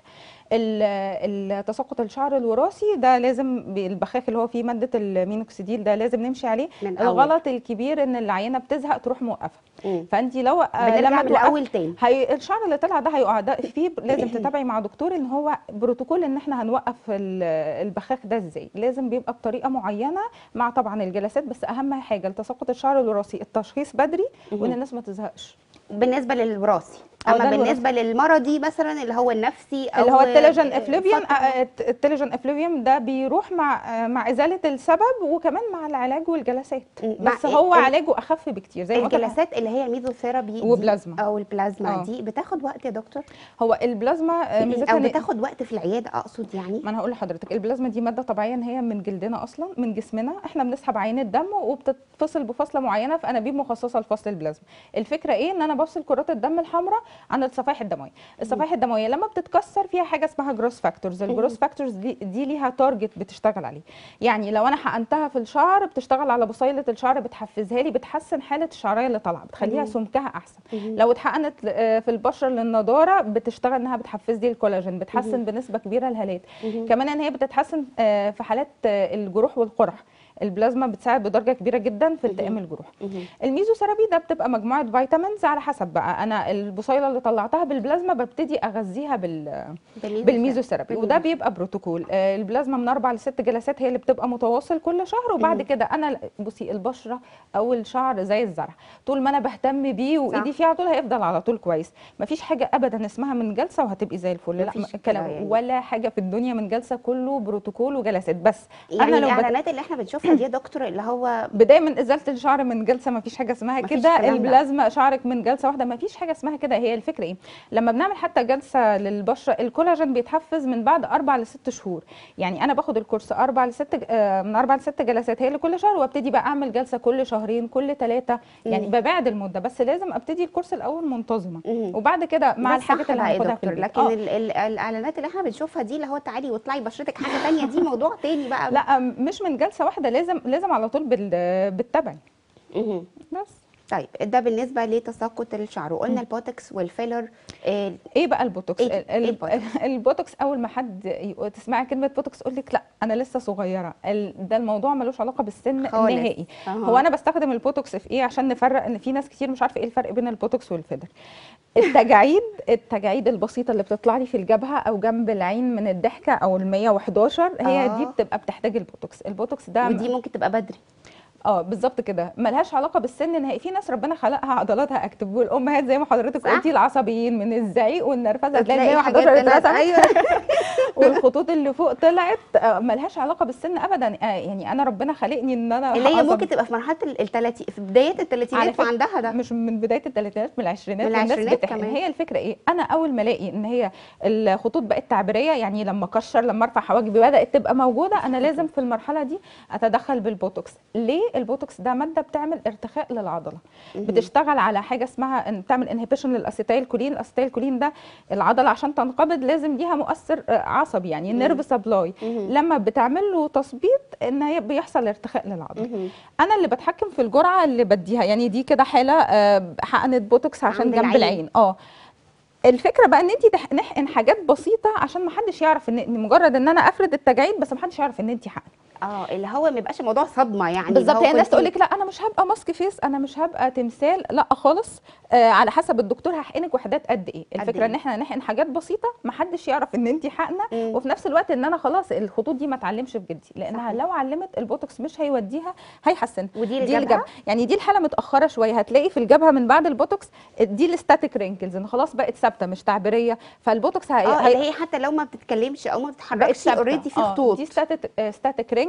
ال- التساقط الشعر الوراثي ده لازم البخاخ اللي هو فيه ماده المينوكسيديل ده لازم نمشي عليه من أول. الغلط الكبير ان العينه بتزهق تروح موقفه مم. فانت لو آه، بنرجع لما من توقف الاول تاني هي الشعر اللي طلع ده هيقع ده فيه لازم تتابعي مع دكتور ان هو بروتوكول ان احنا هنوقف ال- البخاخ ده ازاي لازم بيبقى بطريقه معينه مع طبعا الجلسات بس اهم حاجه لتساقط الشعر الوراثي التشخيص بدري وان مهم. الناس ما تزهقش بالنسبه للوراثي أو اما ده الوراثي. بالنسبه للمرضي مثلا اللي هو النفسي او اللي هو التليجن آه، افلوفيوم فترة- التليجن افلوفيوم ده بيروح مع آه، مع ازاله السبب وكمان مع العلاج والجلسات مم. مع بس إيه؟ هو ال- علاجه اخف بكتير زي ما قلت لحضرتك. الجلسات اللي هي الميزوثيرابي دي وبلازما. او البلازما آه. دي بتاخد وقت يا دكتور هو البلازما آه، ميزتها او إن- بتاخد وقت في العياده اقصد يعني ما انا هقول لحضرتك البلازما دي ماده طبيعيه ان هي من جلدنا اصلا من جسمنا احنا بنسحب عينه دم وبتتفصل بفصله معينه في انابيب مخصصه لفصل البلازما الفكره ايه ان انا بفصل كرات الدم الحمراء عن الصفائح الدمويه الصفائح الدمويه لما بتتكسر فيها حاجه اسمها جروس فاكتورز الجروس فاكتورز دي, دي ليها تارجت بتشتغل عليه يعني لو انا حقنتها في الشعر بتشتغل على بصيله الشعر بتحفزها لي بتحسن حاله الشعريه اللي طالعه بتخليها مم. سمكها احسن مهم. لو اتحقنت آه، في البشره للنضاره بتشتغل انها بتحفز لي الكولاجين بتحسن مهم. بنسبه كبيره الهالات مهم. كمان ان هي بتتحسن آه، في حالات آه، الجروح والقرح البلازما بتساعد بدرجه كبيره جدا في التئام الجروح مهم. الميزوثيرابي ده بتبقى مجموعه فيتامينز على حسب بقى انا البصيله اللي طلعتها بالبلازما ببتدي اغذيها بال بالميزوثيرابي وده بيبقى بروتوكول آه، البلازما من اربع لست جلسات هي اللي بتبقى متواصل كل شهر وبعد مهم. كده انا بصي البشره او الشعر زي الزرع طول ما انا بهتم بيه وايدي صح. فيه على طول هيفضل على طول كويس مفيش حاجه ابدا اسمها من جلسه وهتبقي زي الفل لا مفيش م- كده كلام يعني. ولا حاجه في الدنيا من جلسه كله بروتوكول وجلسات بس يعني انا لو بت... الاعلانات اللي احنا بنشوفها دي يا دكتور اللي هو بدايه من ازاله الشعر من جلسه ما فيش حاجه اسمها مفيش كده الكلام ده. البلازما شعرك من جلسه واحده ما فيش حاجه اسمها كده هي الفكره ايه لما بنعمل حتى جلسه للبشره الكولاجين بيتحفز من بعد اربع لست شهور يعني انا باخد الكورس اربع لست ج- آه، من اربع لست جلسات هي لكل شهر وابتدي بقى اعمل جلسه كل شهرين كل ثلاثه يعني مم. ببعد المده بس لازم ابتدي الكورس الاول منتظمه مهم. وبعد كده مع ده الحاجات صح اللي بقى يا هناخدها في دكتور البيت لكن آه. ال- ال- الاعلانات اللي احنا بنشوفها دي اللي هو تعالي واطلعي بشرتك حاجه تانية دي موضوع تاني بقى لا مش من جلسه واحده لازم لازم على طول بال- بالتبع مهم. بس طيب ده بالنسبه لتساقط الشعر وقلنا البوتوكس والفيلر آه، ايه بقى البوتوكس إيه- ال- إيه ال- البوتوكس؟ البوتوكس اول ما حد ي- تسمعي كلمه بوتوكس يقول لك لا انا لسه صغيره ال- ده الموضوع ملوش علاقه بالسن خالص. نهائي أها. هو انا بستخدم البوتوكس في ايه عشان نفرق ان في ناس كتير مش عارفه ايه الفرق بين البوتوكس والفيلر التجاعيد التجاعيد البسيطه اللي بتطلع لي في الجبهه او جنب العين من الضحكه او ال 111 هي آه. دي بتبقى بتحتاج البوتوكس البوتوكس ده ودي ممكن تبقى بدري اه بالظبط كده ملهاش علاقه بالسن نهائي في ناس ربنا خلقها عضلاتها اكتف والامهات زي ما حضرتك صح. قلتي العصبيين من الزعيق والنرفزه تلاقي تلاقي 111 حاجات طلعت- اترسمت ايوه والخطوط اللي فوق طلعت آه، ملهاش علاقه بالسن ابدا آه، يعني انا ربنا خلقني ان انا اللي هي عصبي. ممكن تبقى في مرحله الثلاثين في بدايات الثلاثينات على فكرة وعندها ده مش من بدايه الثلاثينات من العشرينات من والناس العشرينات بتحقن كمان. هي الفكره ايه انا اول ما الاقي ان هي الخطوط بقت تعبيريه يعني لما اكشر لما ارفع حواجبي بدات تبقى موجوده انا لازم في المرحله دي اتدخل بالبوتوكس ليه البوتوكس ده ماده بتعمل ارتخاء للعضله مهم. بتشتغل على حاجه اسمها ان بتعمل انهبيشن للاسيتايل كولين الاسيتايل كولين ده العضله عشان تنقبض لازم ليها مؤثر آه، عصبي يعني مم. نيرف سبلاي مهم. لما بتعمل له تثبيط ان هي بيحصل ارتخاء للعضله مهم. انا اللي بتحكم في الجرعه اللي بديها يعني دي كده حاله آه، حقنت بوتوكس عشان عند جنب العين. العين اه الفكره بقى ان انت نحقن حاجات بسيطه عشان ما حدش يعرف ان إن مجرد ان انا افرد التجاعيد بس ما حدش يعرف ان انت حقن اه اللي هو ما يبقاش الموضوع صدمه يعني اللي بالظبط هو يعني الناس كنت- تقول لك لا انا مش هبقى ماسك فيس انا مش هبقى تمثال لا خالص آه على حسب الدكتور هحقنك وحدات قد ايه الفكره إيه؟ ان احنا نحقن حاجات بسيطه ما حدش يعرف ان انت حقنه مم. وفي نفس الوقت ان انا خلاص الخطوط دي ما تعلمش في جلدي لانها صحيح. لو علمت البوتوكس مش هيوديها هيحسن ودي دي الجبهه الجبهه يعني دي الحاله متاخره شويه هتلاقي في الجبهه من بعد البوتوكس دي الستاتيك رينكلز ان خلاص بقت ثابته مش تعبيريه فالبوتوكس هي... اه هي... اللي هي حتى لو ما بتتكلمش او ما بقت بتتحركش ثابتة. اوريدي في آه، خطوط دي ستاتيك ستاتيك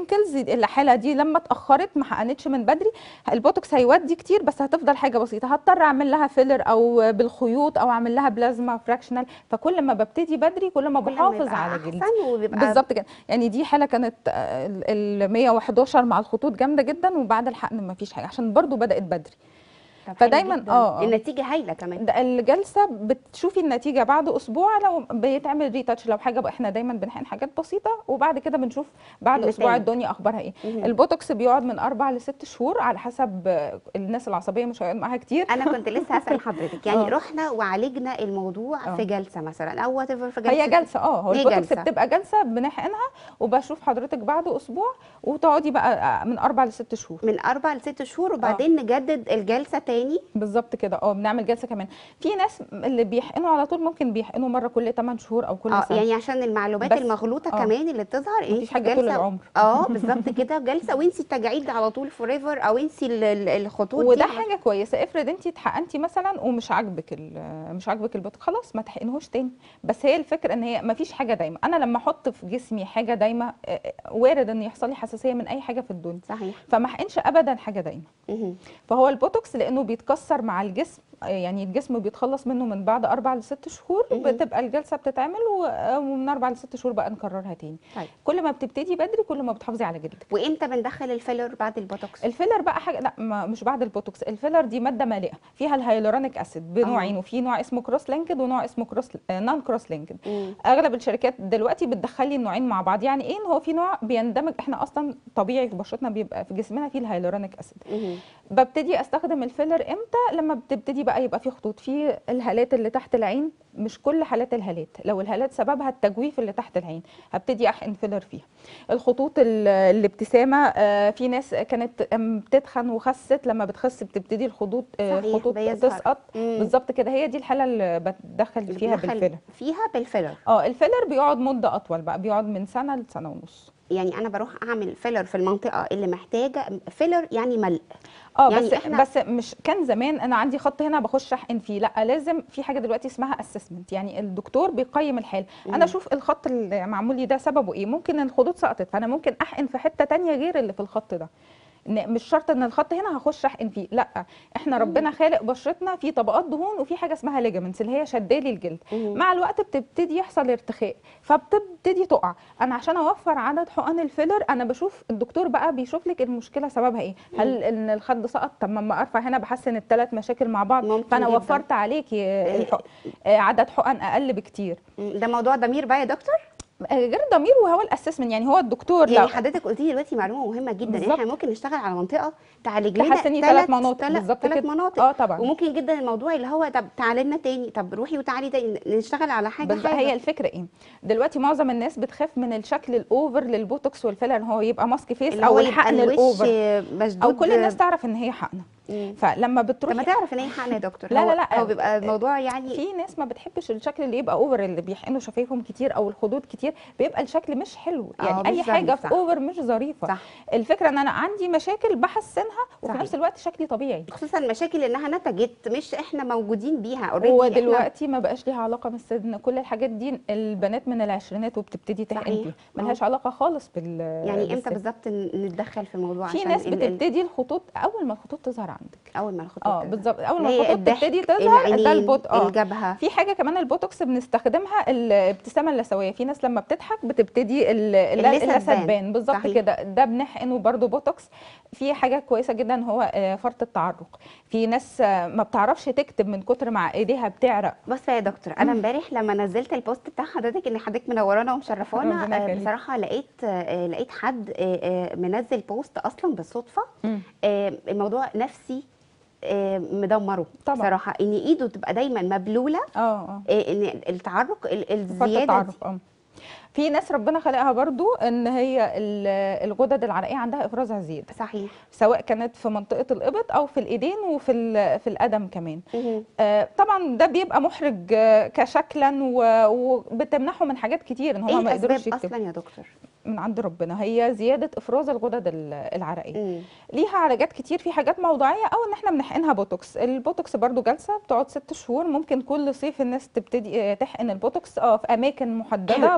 رينكلز الحاله دي لما اتاخرت ما حقنتش من بدري البوتوكس هيودي كتير بس هتفضل حاجه بسيطه هضطر اعمل لها فيلر او بالخيوط او اعمل لها بلازما فراكشنال فكل ما ببتدي بدري كل ما كل ما بحافظ يبقى على جلدي احسن وبيبقى بالظبط كده يعني دي حاله كانت آه، ال ال 111 مع الخطوط جامده جدا وبعد الحقن ما فيش حاجه عشان برضو بدات بدري طب حلو فدايماً- جداً. آه، آه. النتيجه هايله كمان ده الجلسه بتشوفي النتيجه بعد اسبوع لو بيتعمل ريتاتش لو حاجه بقى احنا دايما بنحقن حاجات بسيطه وبعد كده بنشوف بعد اسبوع النتائج. الدنيا اخبارها ايه مهم. البوتوكس بيقعد من اربع لست شهور على حسب آه، الناس العصبيه مش هيقعد معاها كتير انا كنت لسه هسال حضرتك يعني آه. رحنا وعالجنا الموضوع آه. في جلسه مثلا او وات في جلسه هي جلسه اه هو هي البوتوكس جلسة. بتبقى جلسه بنحقنها وبشوف حضرتك بعد اسبوع وتقعدي بقى آه، من اربع لست شهور من اربع لست شهور وبعدين نجدد الجلسه تاني بالظبط كده اه بنعمل جلسه كمان في ناس اللي بيحقنوا على طول ممكن بيحقنوا مره كل 8 شهور او كل اه سنه يعني عشان المعلومات بس- المغلوطه آه. كمان اللي بتظهر ان مفيش في حاجة طول جلسة- العمر. اه بالظبط كده جلسه وانسي التجاعيد على طول فور ايفر او انسي ال- ال- الخطوط وده دي حاجه كويسه افرض انت اتحقنتي مثلا ومش عاجبك ال- مش عاجبك البوتوكس خلاص ما تحقنهوش تاني بس هي الفكره ان هي ما فيش حاجه دايمه انا لما احط في جسمي حاجه دايمه آه، آه، وارد ان يحصل لي حساسيه من اي حاجه في الدنيا صحيح فما احقنش ابدا حاجه دايمه مهم. فهو البوتوكس لانه بيتكسر مع الجسم آه، يعني الجسم بيتخلص منه من بعد اربع لست شهور مهم. بتبقى الجلسه بتتعمل و- آه، ومن اربع لست شهور بقى نكررها تاني طيب كل ما بتبتدي بدري كل ما بتحافظي على جلدك وامتى بندخل الفيلر بعد البوتوكس الفيلر بقى حاجه لا ما مش بعد البوتوكس الفيلر دي ماده مالئه فيها الهيالورونيك اسيد بنوعين آه. وفي نوع اسمه كروس لينكد ونوع اسمه كروس نون كروس لينكد مم. اغلب الشركات دلوقتي بتدخلي النوعين مع بعض يعني ايه ان هو في نوع بيندمج احنا اصلا طبيعي في بشرتنا بيبقى في جسمنا فيه الهيالورونيك اسيد مهم. ببتدي استخدم الفيلر امتى لما بتبتدي بقى يبقى في خطوط في الهالات اللي تحت العين مش كل حالات الهالات لو الهالات سببها التجويف اللي تحت العين هبتدي احقن فيلر فيها الخطوط ال- الابتسامه آه، في ناس كانت أم بتتخن وخست لما بتخس بتبتدي الخطوط آه، صحيح، الخطوط بيظهر. تسقط مم. بالظبط كده هي دي الحاله اللي بتدخل فيها بندخل بالفيلر فيها بالفيلر اه الفيلر بيقعد مده اطول بقى بيقعد من سنه لسنه ونص يعني انا بروح اعمل فيلر في المنطقه اللي محتاجه فيلر يعني ملء اه يعني بس إحنا- بس مش كان زمان انا عندي خط هنا بخش احقن فيه لا لازم في حاجه دلوقتي اسمها اسسمنت يعني الدكتور بيقيم الحاله مم. انا اشوف الخط اللي معمول لي ده سببه ايه ممكن الخطوط سقطت فانا ممكن احقن في حته تانية غير اللي في الخط ده إن مش شرط ان الخط هنا هخش احقن فيه لا احنا ربنا خالق بشرتنا في طبقات دهون وفي حاجه اسمها ليجامنتس اللي هي شدالي الجلد مم. مع الوقت بتبتدي يحصل ارتخاء فبتبتدي تقع انا عشان اوفر عدد حقن الفيلر انا بشوف الدكتور بقى بيشوف لك المشكله سببها ايه هل ان الخد سقط طب ما أما ارفع هنا بحسن الثلاث مشاكل مع بعض ممكن فانا جداً. وفرت عليكي الحق... آه، عدد حقن اقل بكتير مم. ده موضوع ضمير بقى يا دكتور آه، غير ضمير وهو الاسسمنت يعني هو الدكتور يعني لو حضرتك قلتي لي دلوقتي معلومه مهمه جدا بالظبط. احنا ممكن نشتغل على منطقه تعالج لنا تحسني تلات- ثلاث مناطق تلات- بالظبط تلات كده مناطق اه طبعا وممكن جدا الموضوع اللي هو طب تعالي لنا تاني طب روحي وتعالي تاني نشتغل على حاجه بس حاجه هي الفكره ايه دلوقتي معظم الناس بتخاف من الشكل الاوفر للبوتوكس والفيلر ان هو يبقى ماسك فيس اللي او هو يبقى الحقن الوش الاوفر مشدود او كل الناس تعرف ان هي حقنه مم. فلما طب ما بتروحي تعرف ان هي حقن يا دكتور لا، هو- لا، لا. هو بيبقى الموضوع يعني في ناس ما بتحبش الشكل اللي يبقى اوفر اللي بيحقنوا شفايفهم كتير او الخدود كتير بيبقى الشكل مش حلو آه، يعني مش اي حاجه ظريف، في صح. اوفر مش ظريفه صح الفكره ان انا عندي مشاكل بحسنها وفي صحيح. نفس الوقت شكلي طبيعي خصوصا المشاكل انها نتجت مش احنا موجودين بيها اوريدي ودلوقتي ما بقاش ليها علاقه بالسن كل الحاجات دي البنات من العشرينات وبتبتدي تحقن صحيح. فيها آه. ملهاش علاقه خالص بال يعني امتى بالسن. بالظبط ن- نتدخل في الموضوع في عشان ناس ال- ال- بتبتدي الخطوط اول ما الخطوط تظهر عندك اول ما الخطوط اه تظهر. بالظبط اول ما اللي هي الخطوط الضحك، تبتدي تظهر ده العينين البوت اه الجبهه في حاجه كمان البوتوكس بنستخدمها الابتسامه اللثويه في ناس لما بتضحك بتبتدي ال- ال- اللثة اللثه تبان. تبان بالظبط صحيح. كده ده بنحقنه برضو بوتوكس في حاجه كويسه جدا هو آه، فرط التعرق في ناس آه، ما بتعرفش تكتب من كتر ما ايديها بتعرق بص يا دكتور انا امبارح لما نزلت البوست بتاع حضرتك ان حضرتك منورانا ومشرفانا ربنا آه، يخليك. بصراحه لقيت آه، لقيت حد آه، آه، منزل بوست اصلا بالصدفه آه، الموضوع نفسي آه، مدمره طبعا. بصراحه ان ايده تبقى دايما مبلوله اه اه آه، ان التعرق ال- فرط الزياده دي التعرق اه في ناس ربنا خلقها برضو ان هي ال- الغدد العرقيه عندها افرازها زياده صحيح سواء كانت في منطقه الابط او في الايدين وفي ال- في القدم كمان مهم. آه، طبعا ده بيبقى محرج آه، كشكلا و- وبتمنعه من حاجات كتير ان ايه هو ما يقدروش الاسباب يكتبوا اصلا يا دكتور من عند ربنا هي زياده افراز الغدد ال- العرقيه مم. ليها علاجات كتير في حاجات موضعيه او ان احنا بنحقنها بوتوكس البوتوكس برضو جلسه بتقعد ست شهور ممكن كل صيف الناس تبتدي آه، تحقن البوتوكس اه في اماكن محدده بطريقه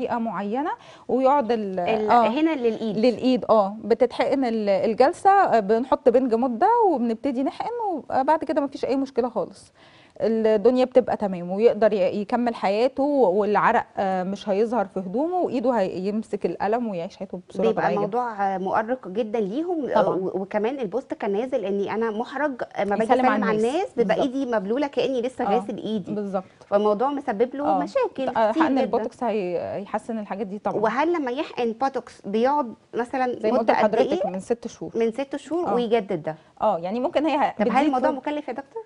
بطريقه معينه ويقعد ال- ال- اه هنا للايد للايد اه بتتحقن ال- الجلسه آه، بنحط بنج مده وبنبتدي نحقن وبعد كده مفيش اي مشكله خالص الدنيا بتبقى تمام ويقدر ي- يكمل حياته والعرق آه، مش هيظهر في هدومه وايده هيمسك القلم ويعيش حياته بصوره بيبقى طبيعيه جدا. الموضوع مؤرق جدا ليهم طبعاً. و- وكمان البوست كان نازل اني انا محرج ما باجي يسلم اسلم على على الناس. الناس بيبقى بالظبط. ايدي مبلوله كاني لسه آه. غاسل ايدي بالظبط فالموضوع مسبب له آه. مشاكل آه، كتير حقن جدا البوتوكس هي- هيحسن الحاجات دي طبعا وهل لما يحقن بوتوكس بيقعد مثلا زي ما قلت مده قد لحضرتك ايه من ست شهور من ست شهور آه. ويجدد ده اه يعني ممكن هي طب هل بتزيد الموضوع كل- مكلف يا دكتور؟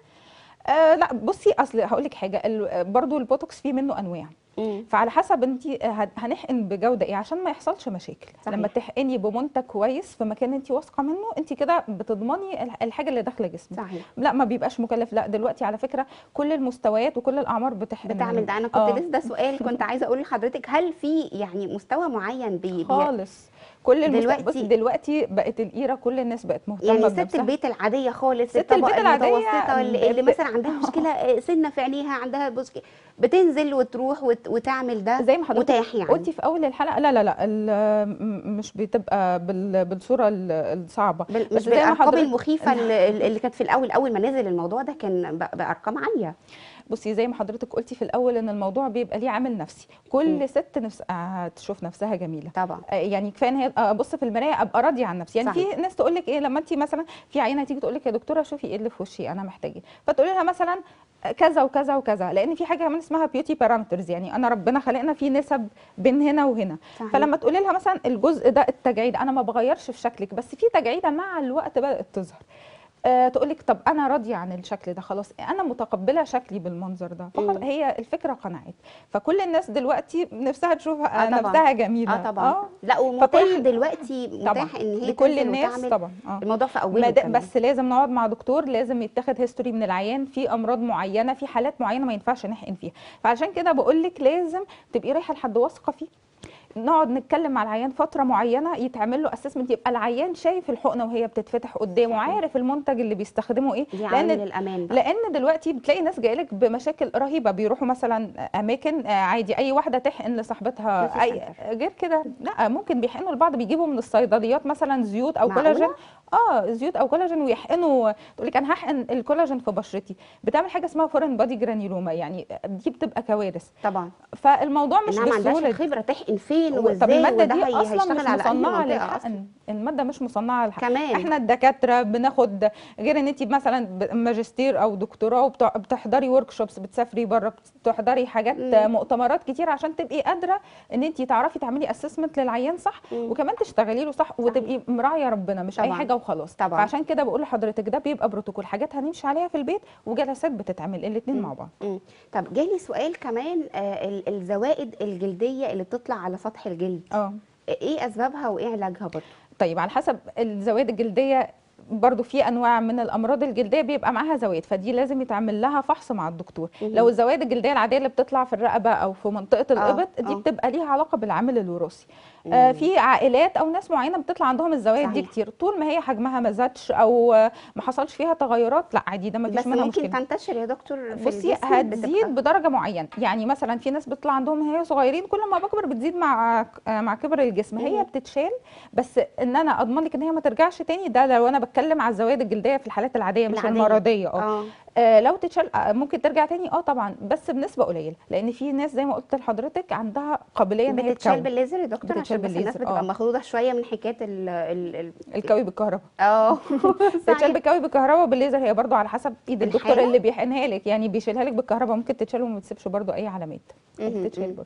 آه لا بصي اصل هقول لك حاجه ال- برضو البوتوكس فيه منه انواع فعلى حسب انت هنحقن بجوده ايه عشان ما يحصلش مشاكل صحيح. لما تحقني بمنتج كويس في مكان انت واثقه منه انت كده بتضمني الح- الحاجه اللي داخله جسمك صحيح لا ما بيبقاش مكلف لا دلوقتي على فكره كل المستويات وكل الاعمار بتحقن بتعمل ده انا كنت آه. لسه ده سؤال كنت عايزه اقول لحضرتك هل في يعني مستوى معين بي بي خالص كل المست... دلوقتي- بصي دلوقتي بقت القيره كل الناس بقت مهتمه يعني ست بنفسها. البيت العاديه خالص ست الطبقه البيت العادية المتوسطه اللي, اللي ب- مثلا عندها مشكله آه، سنه في عينيها عندها بص بتنزل وتروح وت... وتعمل ده زي ما حضرتك متاح يعني قلتي في اول الحلقه لا لا لا ال- م- مش بتبقى بال- بالصوره ال- الصعبه بال... بس مش زي ما بالارقام حضرتك- المخيفه اللي, اللي كانت في الاول اول ما نزل الموضوع ده كان ب... بارقام عاليه بصي زي ما حضرتك قلتي في الاول ان الموضوع بيبقى ليه عامل نفسي كل مم. ست نفسها تشوف نفسها جميله طبعا آه، يعني كفايه ان هي ابص في المرايه ابقى راضيه عن نفسي يعني صحيح. في ناس تقول لك ايه لما انت مثلا في عينه تيجي تقول لك يا دكتوره شوفي ايه اللي في وشي انا محتاجه فتقولي لها مثلا كذا وكذا وكذا لان في حاجه كمان اسمها بيوتي بارامترز يعني انا ربنا خلقنا في نسب بين هنا وهنا صحيح. فلما تقولي لها مثلا الجزء ده التجاعيد انا ما بغيرش في شكلك بس في تجاعيده مع الوقت بدات تظهر آه تقول لك طب انا راضيه عن الشكل ده خلاص انا متقبله شكلي بالمنظر ده فخلاص مم. هي الفكره قناعات فكل الناس دلوقتي نفسها تشوف آه آه طبعاً. نفسها جميله اه طبعا لا ومتاح فكل- دلوقتي طبعا متاح ان هي لكل تنزل الناس وتعمل طبعا اه الموضوع في اوله ما دا- كمان. بس لازم نقعد مع دكتور لازم يتاخد هيستوري من العيان في امراض معينه في حالات معينه ما ينفعش نحقن فيها فعشان كده بقول لك لازم تبقي رايحه لحد واثقه فيه نقعد نتكلم مع العيان فتره معينه يتعمل له اسسمنت يبقى العيان شايف الحقنه وهي بتتفتح قدامه صحيح. عارف المنتج اللي بيستخدمه ايه دي عامل الامان بقى. لان دلوقتي بتلاقي ناس جايلك بمشاكل رهيبه بيروحوا مثلا اماكن آه، عادي اي واحده تحقن لصاحبتها بيوتي اي غير كده لا ممكن بيحقنوا لبعض بيجيبوا من الصيدليات مثلا زيوت او معقولة؟ كولاجين اه زيوت او كولاجين ويحقنوا تقول لك انا هحقن الكولاجين في بشرتي بتعمل حاجه اسمها فورين بادي جرانيولوما يعني دي بتبقى كوارث طبعا فالموضوع مش انها ما عندهاش بالسهوله الخبره تحقن فين طب وازاي الماده وده دي هي- اصلا هيشتغل مش على أنهي مصنعه منطقة للحقن الماده مش مصنعه للحقن كمان احنا الدكاتره بناخد غير ان انت مثلا ب- ماجستير او دكتوراه وبتحضري ورك شوبس بتسافري بره بتحضري حاجات مم. مؤتمرات كتير عشان تبقي قادره ان انت تعرفي تعملي اسسمنت للعيان صح مم. وكمان تشتغلي له صح وتبقي مراعيه ربنا مش اي طبعاً. حاجه وخلاص طبعاً. فعشان كده بقول لحضرتك ده بيبقى بروتوكول حاجات هنمشي عليها في البيت وجلسات بتتعمل الاثنين مم. مع بعض مم. طب جالي سؤال كمان آه ال- الزوائد الجلديه اللي بتطلع على سطح الجلد اه ايه اسبابها وايه علاجها برضه طيب على حسب الزوائد الجلديه برضو في انواع من الامراض الجلديه بيبقى معاها زوائد فدي لازم يتعمل لها فحص مع الدكتور مهم. لو الزوائد الجلديه العاديه اللي بتطلع في الرقبه او في منطقه آه، الابط دي آه. بتبقى ليها علاقه بالعامل الوراثي آه مم. في عائلات او ناس معينه بتطلع عندهم الزوائد دي صحيح. كتير طول ما هي حجمها ما زادش او آه، ما حصلش فيها تغيرات لا عادي ده ما بس فيش منها ممكن مشكله تنتشر يا دكتور في بصي الجسم هتزيد بتبقى- بدرجه معينه يعني مثلا في ناس بتطلع عندهم هي صغيرين كل ما بكبر بتزيد مع مع كبر الجسم هي مم. بتتشال بس ان انا اضمن لك ان هي ما ترجعش تاني ده لو انا بتكلم على الزوائد الجلديه في الحالات العاديه مش العادية. المرضيه اه اه آه، لو تتشال آه، ممكن ترجع تاني اه طبعا بس بنسبه قليله لان في ناس زي ما قلت لحضرتك عندها قابليه ان هي بتتشال تكون بالليزر يا دكتور بتتشال عشان بس الناس بالليزر، بتبقى آه. مخضوضه شويه من حكايه ال ال ال الكوي بالكهرباء اه تتشال صحيح. بالكوي بالكهرباء وبالليزر هي برضو على حسب ايد الدكتور الحالة؟ اللي بيحقنها لك يعني بيشيلها لك بالكهرباء ممكن تتشال وما بتسيبش برضو اي علامات مهم، بتتشال مهم. برضو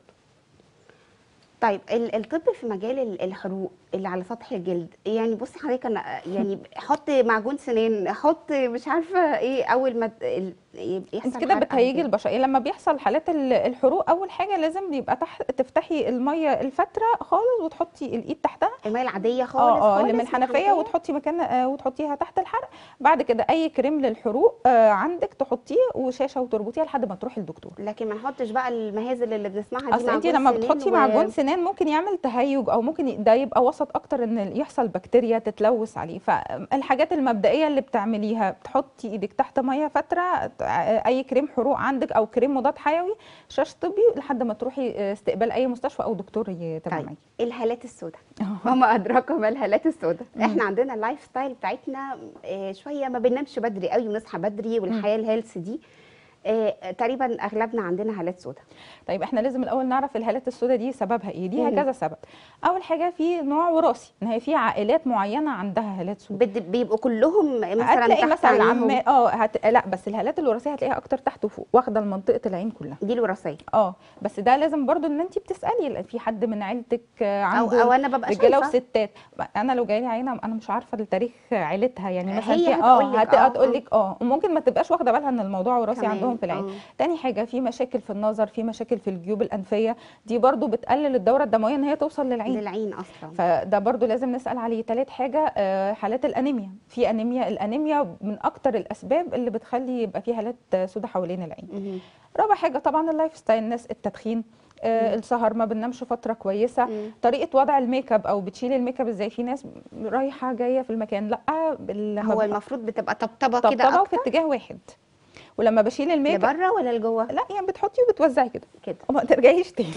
طيب ال- الطب في مجال ال- الحروق اللي على سطح الجلد يعني بصي حضرتك انا يعني حط معجون سنان حط مش عارفه ايه اول ما ت- ال- يحصل انت كده حرقة بتهيجي كده. البشره يعني لما بيحصل حالات ال- الحروق اول حاجه لازم يبقى تحت تفتحي الميه الفتره خالص وتحطي الايد تحتها الميه العاديه خالص اه اه اللي من خالص الحنفيه وتحطي مكان آه وتحطيها تحت الحرق بعد كده اي كريم للحروق آه عندك تحطيه وشاشه وتربطيها لحد ما تروحي الدكتور لكن ما نحطش بقى المهازل اللي بنسمعها دي اصل انت معجون لما سنان بتحطي و- معجون سنان احيانا ممكن يعمل تهيج او ممكن ي- ده يبقى وسط اكتر ان يحصل بكتيريا تتلوث عليه فالحاجات المبدئيه اللي بتعمليها بتحطي ايدك تحت ميه فتره ت- اي كريم حروق عندك او كريم مضاد حيوي شاش طبي لحد ما تروحي استقبال اي مستشفى او دكتور يتابع طيب معاكي الهالات السوداء وما ادراك ما الهالات السوداء احنا عندنا اللايف ستايل بتاعتنا آه، شويه ما بننامش بدري قوي ونصحى بدري والحياه الهيلث دي آه، تقريبا اغلبنا عندنا هالات سوداء طيب احنا لازم الاول نعرف الهالات السوداء دي سببها ايه ليها مم. كذا سبب اول حاجه في نوع وراثي ان هي في عائلات معينه عندها هالات سوداء بد- بيبقوا كلهم مثلا هتلاقي تحت مثلا عينيهم. عم اه هت... لا بس الهالات الوراثيه هتلاقيها اكتر تحت وفوق واخده منطقه العين كلها دي الوراثيه اه بس ده لازم برضو ان انت بتسالي لأن في حد من عيلتك آه، او عنده او انا ببقى رجاله شايفه وستات انا لو جاي لي عينه انا مش عارفه التاريخ عيلتها يعني مثلا هي في هتقولك اه هت... آه، هتقول لك اه وممكن ما تبقاش واخده بالها ان الموضوع وراثي كمان، عندهم في العين آه. تاني حاجه في مشاكل في النظر في مشاكل في الجيوب الانفيه دي برضو بتقلل الدوره الدمويه ان هي توصل للعين للعين اصلا فده برضو لازم نسال عليه تالت حاجه آه، حالات الانيميا في انيميا الانيميا من اكتر الاسباب اللي بتخلي يبقى في هالات سوداء حوالين العين مهم. رابع حاجه طبعا اللايف ستايل الناس التدخين آه السهر ما بننامش فتره كويسه مم. طريقه وضع الميك اب او بتشيل الميك اب ازاي في ناس رايحه جايه في المكان لا لما هو ببقى المفروض بتبقى طبطبه كده طبطبه اكتر في اتجاه واحد ولما بشيل الميك اب لبره ولا لجوه لا يعني بتحطي وبتوزعي كده كده وما ترجعيش تاني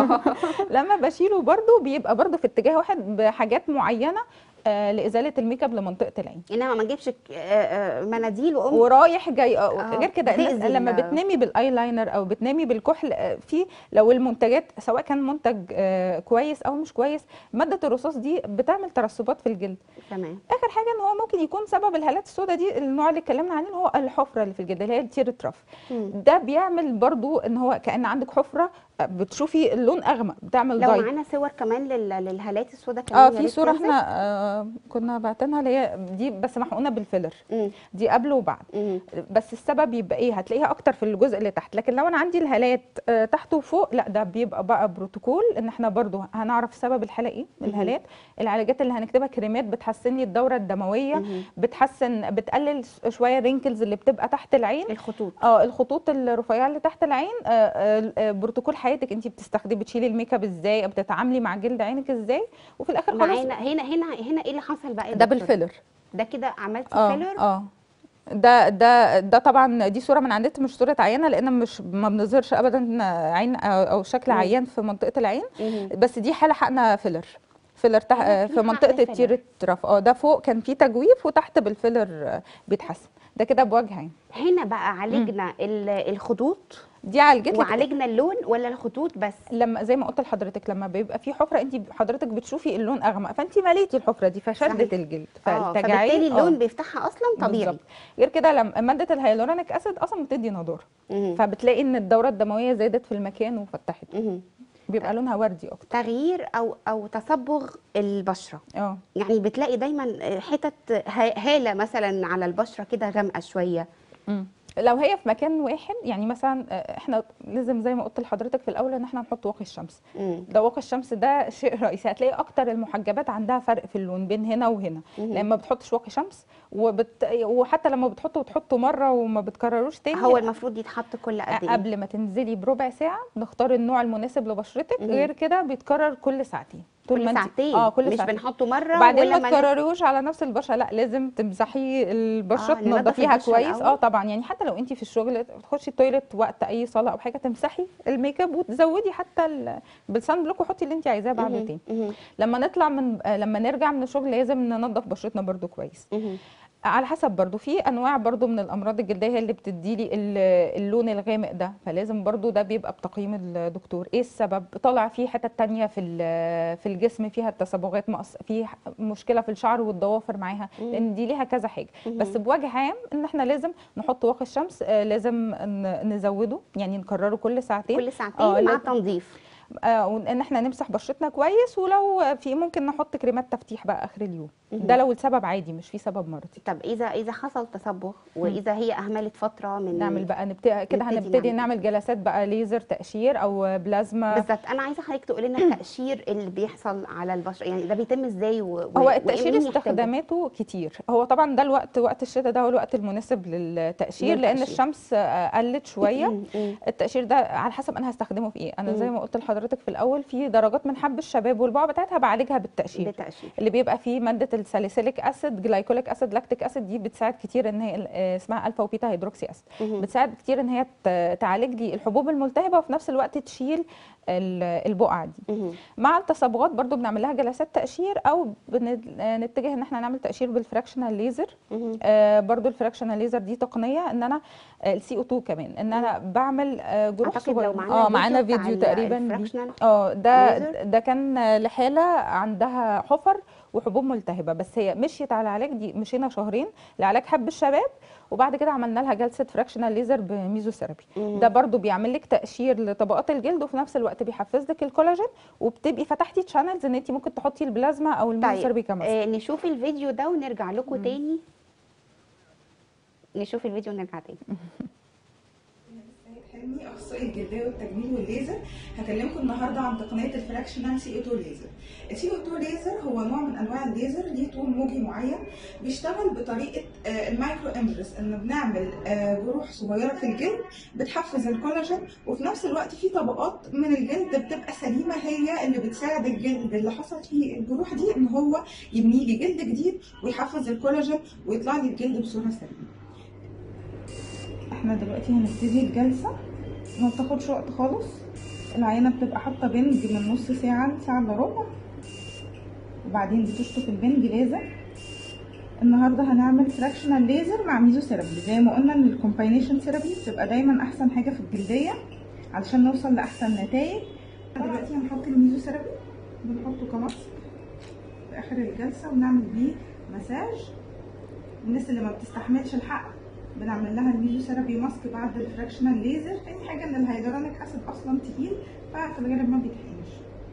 لما بشيله برضو بيبقى برضو في اتجاه واحد بحاجات معينه آه لازاله الميك اب لمنطقه العين انما ما اجيبش ك- آه، آه، مناديل واقوم ورايح جاي آه، آه، غير كده الناس بتأذي لما ال- بتنامي بالايلاينر او بتنامي بالكحل آه، في لو المنتجات سواء كان منتج آه، كويس او مش كويس ماده الرصاص دي بتعمل ترسبات في الجلد تمام اخر حاجه ان هو ممكن يكون سبب الهالات السوداء دي النوع اللي اتكلمنا عنه هو الحفره اللي في الجلد اللي هي التير تراف مم. ده بيعمل برضو ان هو كان عندك حفره آه، بتشوفي اللون اغمق بتعمل لو ضي معانا صور كمان لل- للهالات السوداء كمان اه يا في ريت صوره تنزل. احنا آه كنا بعتنها اللي هي دي بس محقونه بالفيلر مم. دي قبل وبعد مم. بس السبب يبقى ايه هتلاقيها اكتر في الجزء اللي تحت لكن لو انا عندي الهالات آه، تحت وفوق لا ده بيبقى بقى بروتوكول ان احنا برضو هنعرف سبب الحاله ايه مهم. الهالات العلاجات اللي هنكتبها كريمات بتحسن لي الدوره الدمويه مهم. بتحسن بتقلل س- شويه رينكلز اللي بتبقى تحت العين الخطوط اه الخطوط الرفيعه اللي تحت العين آه، آه، آه، بروتوكول حياتك انت بتستخدمي بتشيلي الميك اب ازاي بتتعاملي مع جلد عينك ازاي وفي الاخر خلاص معانا هنا هنا هنا ايه اللي حصل بقى يا ده دكتور؟ بالفيلر ده كده عملتي اه فيلر اه ده ده ده طبعا دي صوره من على النت مش صوره عينه لان مش ما بنظهرش ابدا عين او أو شكل مم. عيان في منطقه العين مهم. بس دي حاله حقنا فيلر فيلر تح... آه، في في حقن منطقه فيلر. التير التراف اه ده فوق كان في تجويف وتحت بالفيلر آه، بيتحسن ده كده بوجه عين هنا بقى عالجنا ال- الخطوط دي عالجت لك وعالجنا اللون ولا الخطوط بس لما زي ما قلت لحضرتك لما بيبقى في حفره انت حضرتك بتشوفي اللون اغمق فانت مليتي الحفره دي فشدت صحيح. الجلد اه فالتجاعيد فبالتالي آه، اللون بيفتحها اصلا طبيعي بالظبط. غير كده لما ماده الهيالورونيك اسيد اصلا بتدي نضاره مهم. فبتلاقي ان الدوره الدمويه زادت في المكان وفتحت مهم. بيبقى لونها وردي اكتر تغيير او او تصبغ البشره اه يعني بتلاقي دايما حتت ها- هاله مثلا على البشره كده غامقه شويه مم. لو هي في مكان واحد يعني مثلا آه، احنا لازم زي ما قلت لحضرتك في الاول ان احنا نحط واقي الشمس مم. ده واقي الشمس ده شيء رئيسي هتلاقي اكتر المحجبات عندها فرق في اللون بين هنا وهنا مهم. لما بتحطش واقي شمس وبت... وحتى لما بتحطه وتحطه مره وما بتكرروش تاني هو المفروض يتحط كل قد ايه قبل ما تنزلي بربع ساعه نختار النوع المناسب لبشرتك مهم. غير كده بيتكرر كل ساعتين طول كل ما انت- ساعتين اه كل مش ساعتين بنحطه مره وبعدين ما ولما ن- تكرروش على نفس البشره لا لازم تمسحي البشره آه، ننضف تنضفيها البشرة كويس الأول. اه طبعا يعني حتى لو انت في الشغل تخشي التويلت وقت اي صلاه او حاجه تمسحي الميك اب وتزودي حتى ال- بالسان بلوك وحطي اللي انت عايزاه بعده مهم. تاني مهم. لما نطلع من آه، لما نرجع من الشغل لازم ننضف بشرتنا برده كويس مهم. على حسب برضو في انواع برضو من الامراض الجلديه هي اللي بتديلي ال- اللون الغامق ده فلازم برضو ده بيبقى بتقييم الدكتور ايه السبب طالع في حتت تانية في ال- في الجسم فيها التصبغات مقص في ح- مشكله في الشعر والضوافر معاها مم. لان دي ليها كذا حاجه مهم. بس بوجه عام ان احنا لازم نحط واقي الشمس آه، لازم ن- نزوده يعني نكرره كل ساعتين كل آه، ساعتين مع لازم- تنظيف آه، وان احنا نمسح بشرتنا كويس ولو في ممكن نحط كريمات تفتيح بقى اخر اليوم مهم. ده لو السبب عادي مش في سبب مرضي طب اذا اذا حصل تصبغ واذا هي اهملت فتره من نعمل بقى نبتدي كده نبتدي هنبتدي نعمل. نعمل جلسات بقى ليزر تقشير او بلازما بالظبط انا عايزه حضرتك تقولي لنا التقشير اللي بيحصل على البشره يعني ده بيتم ازاي و... و- هو ومين التقشير يحتاجه؟ استخداماته كتير هو طبعا ده الوقت وقت الشتاء ده هو الوقت المناسب للتقشير لان للتقشير. الشمس آه، قلت شويه مم. مم. التقشير ده على حسب انا هستخدمه في ايه انا زي مم. ما قلت لحضرتك لحضرتك في الاول في درجات من حب الشباب والبقع بتاعتها بعالجها بالتقشير بالتقشير اللي بيبقى فيه ماده الساليسيليك اسيد جلايكوليك اسيد لاكتيك اسيد دي بتساعد كتير ان هي آه، اسمها الفا وبيتا هيدروكسي اسيد مهم. بتساعد كتير ان هي ت- تعالج لي الحبوب الملتهبه وفي نفس الوقت تشيل ال- البقع دي مهم. مع التصبغات برضو بنعمل لها جلسات تقشير او بن- آه، نتجه ان احنا نعمل تقشير بالفراكشنال ليزر مهم. آه برضو الفراكشنال ليزر دي تقنيه ان انا السي او 2 كمان ان انا بعمل آه جروح اعتقد لو صغيره معانا اه معانا بتاع فيديو ال- تقريبا الفراكشنال اه ده ليزر. ده كان لحاله عندها حفر وحبوب ملتهبه بس هي مشيت على العلاج دي مشينا شهرين لعلاج حب الشباب وبعد كده عملنا لها جلسه فراكشنال ليزر بميزوثيرابي مهم. ده برضو بيعمل لك تقشير لطبقات الجلد وفي نفس الوقت بيحفز لك الكولاجين وبتبقي فتحتي تشانلز ان انت ممكن تحطي البلازما او الميزوثيرابي كمثل آه نشوف الفيديو ده ونرجع لكم مم. تاني نشوف الفيديو ونرجع تاني سيد حلمي اخصائي الجلديه والتجميل والليزر هكلمكم النهارده عن تقنيه الفراكشنال سي او 2 ليزر السي او 2 ليزر هو نوع من انواع الليزر ليه طول موجي معين بيشتغل بطريقه آه، المايكرو امبرس ان بنعمل آه، جروح صغيره في الجلد بتحفز الكولاجين وفي نفس الوقت في طبقات من الجلد بتبقى سليمه هي اللي بتساعد الجلد اللي حصل فيه الجروح دي ان هو يبني لي جلد جديد ويحفز الكولاجين ويطلع لي الجلد بصوره سليمه احنا دلوقتي هنبتدي الجلسة ما بتاخدش وقت خالص العينة بتبقى حاطة بنج من نص ساعة لساعة الا ربع وبعدين بتشطف البنج لازر النهاردة هنعمل فراكشنال ليزر مع ميزو ثيرابي زي ما قلنا ان الكومباينيشن ثيرابي بتبقى دايما احسن حاجة في الجلدية علشان نوصل لأحسن نتائج دلوقتي هنحط الميزو ثيرابي بنحطه كماسك في آخر الجلسة ونعمل بيه مساج الناس اللي ما بتستحملش الحق بنعمل لها الميزو ثيرابي ماسك بعد الفراكشنال ليزر تاني حاجه ان الهيدرونيك اسيد اصلا تقيل ففي الغالب ما بيتحقنش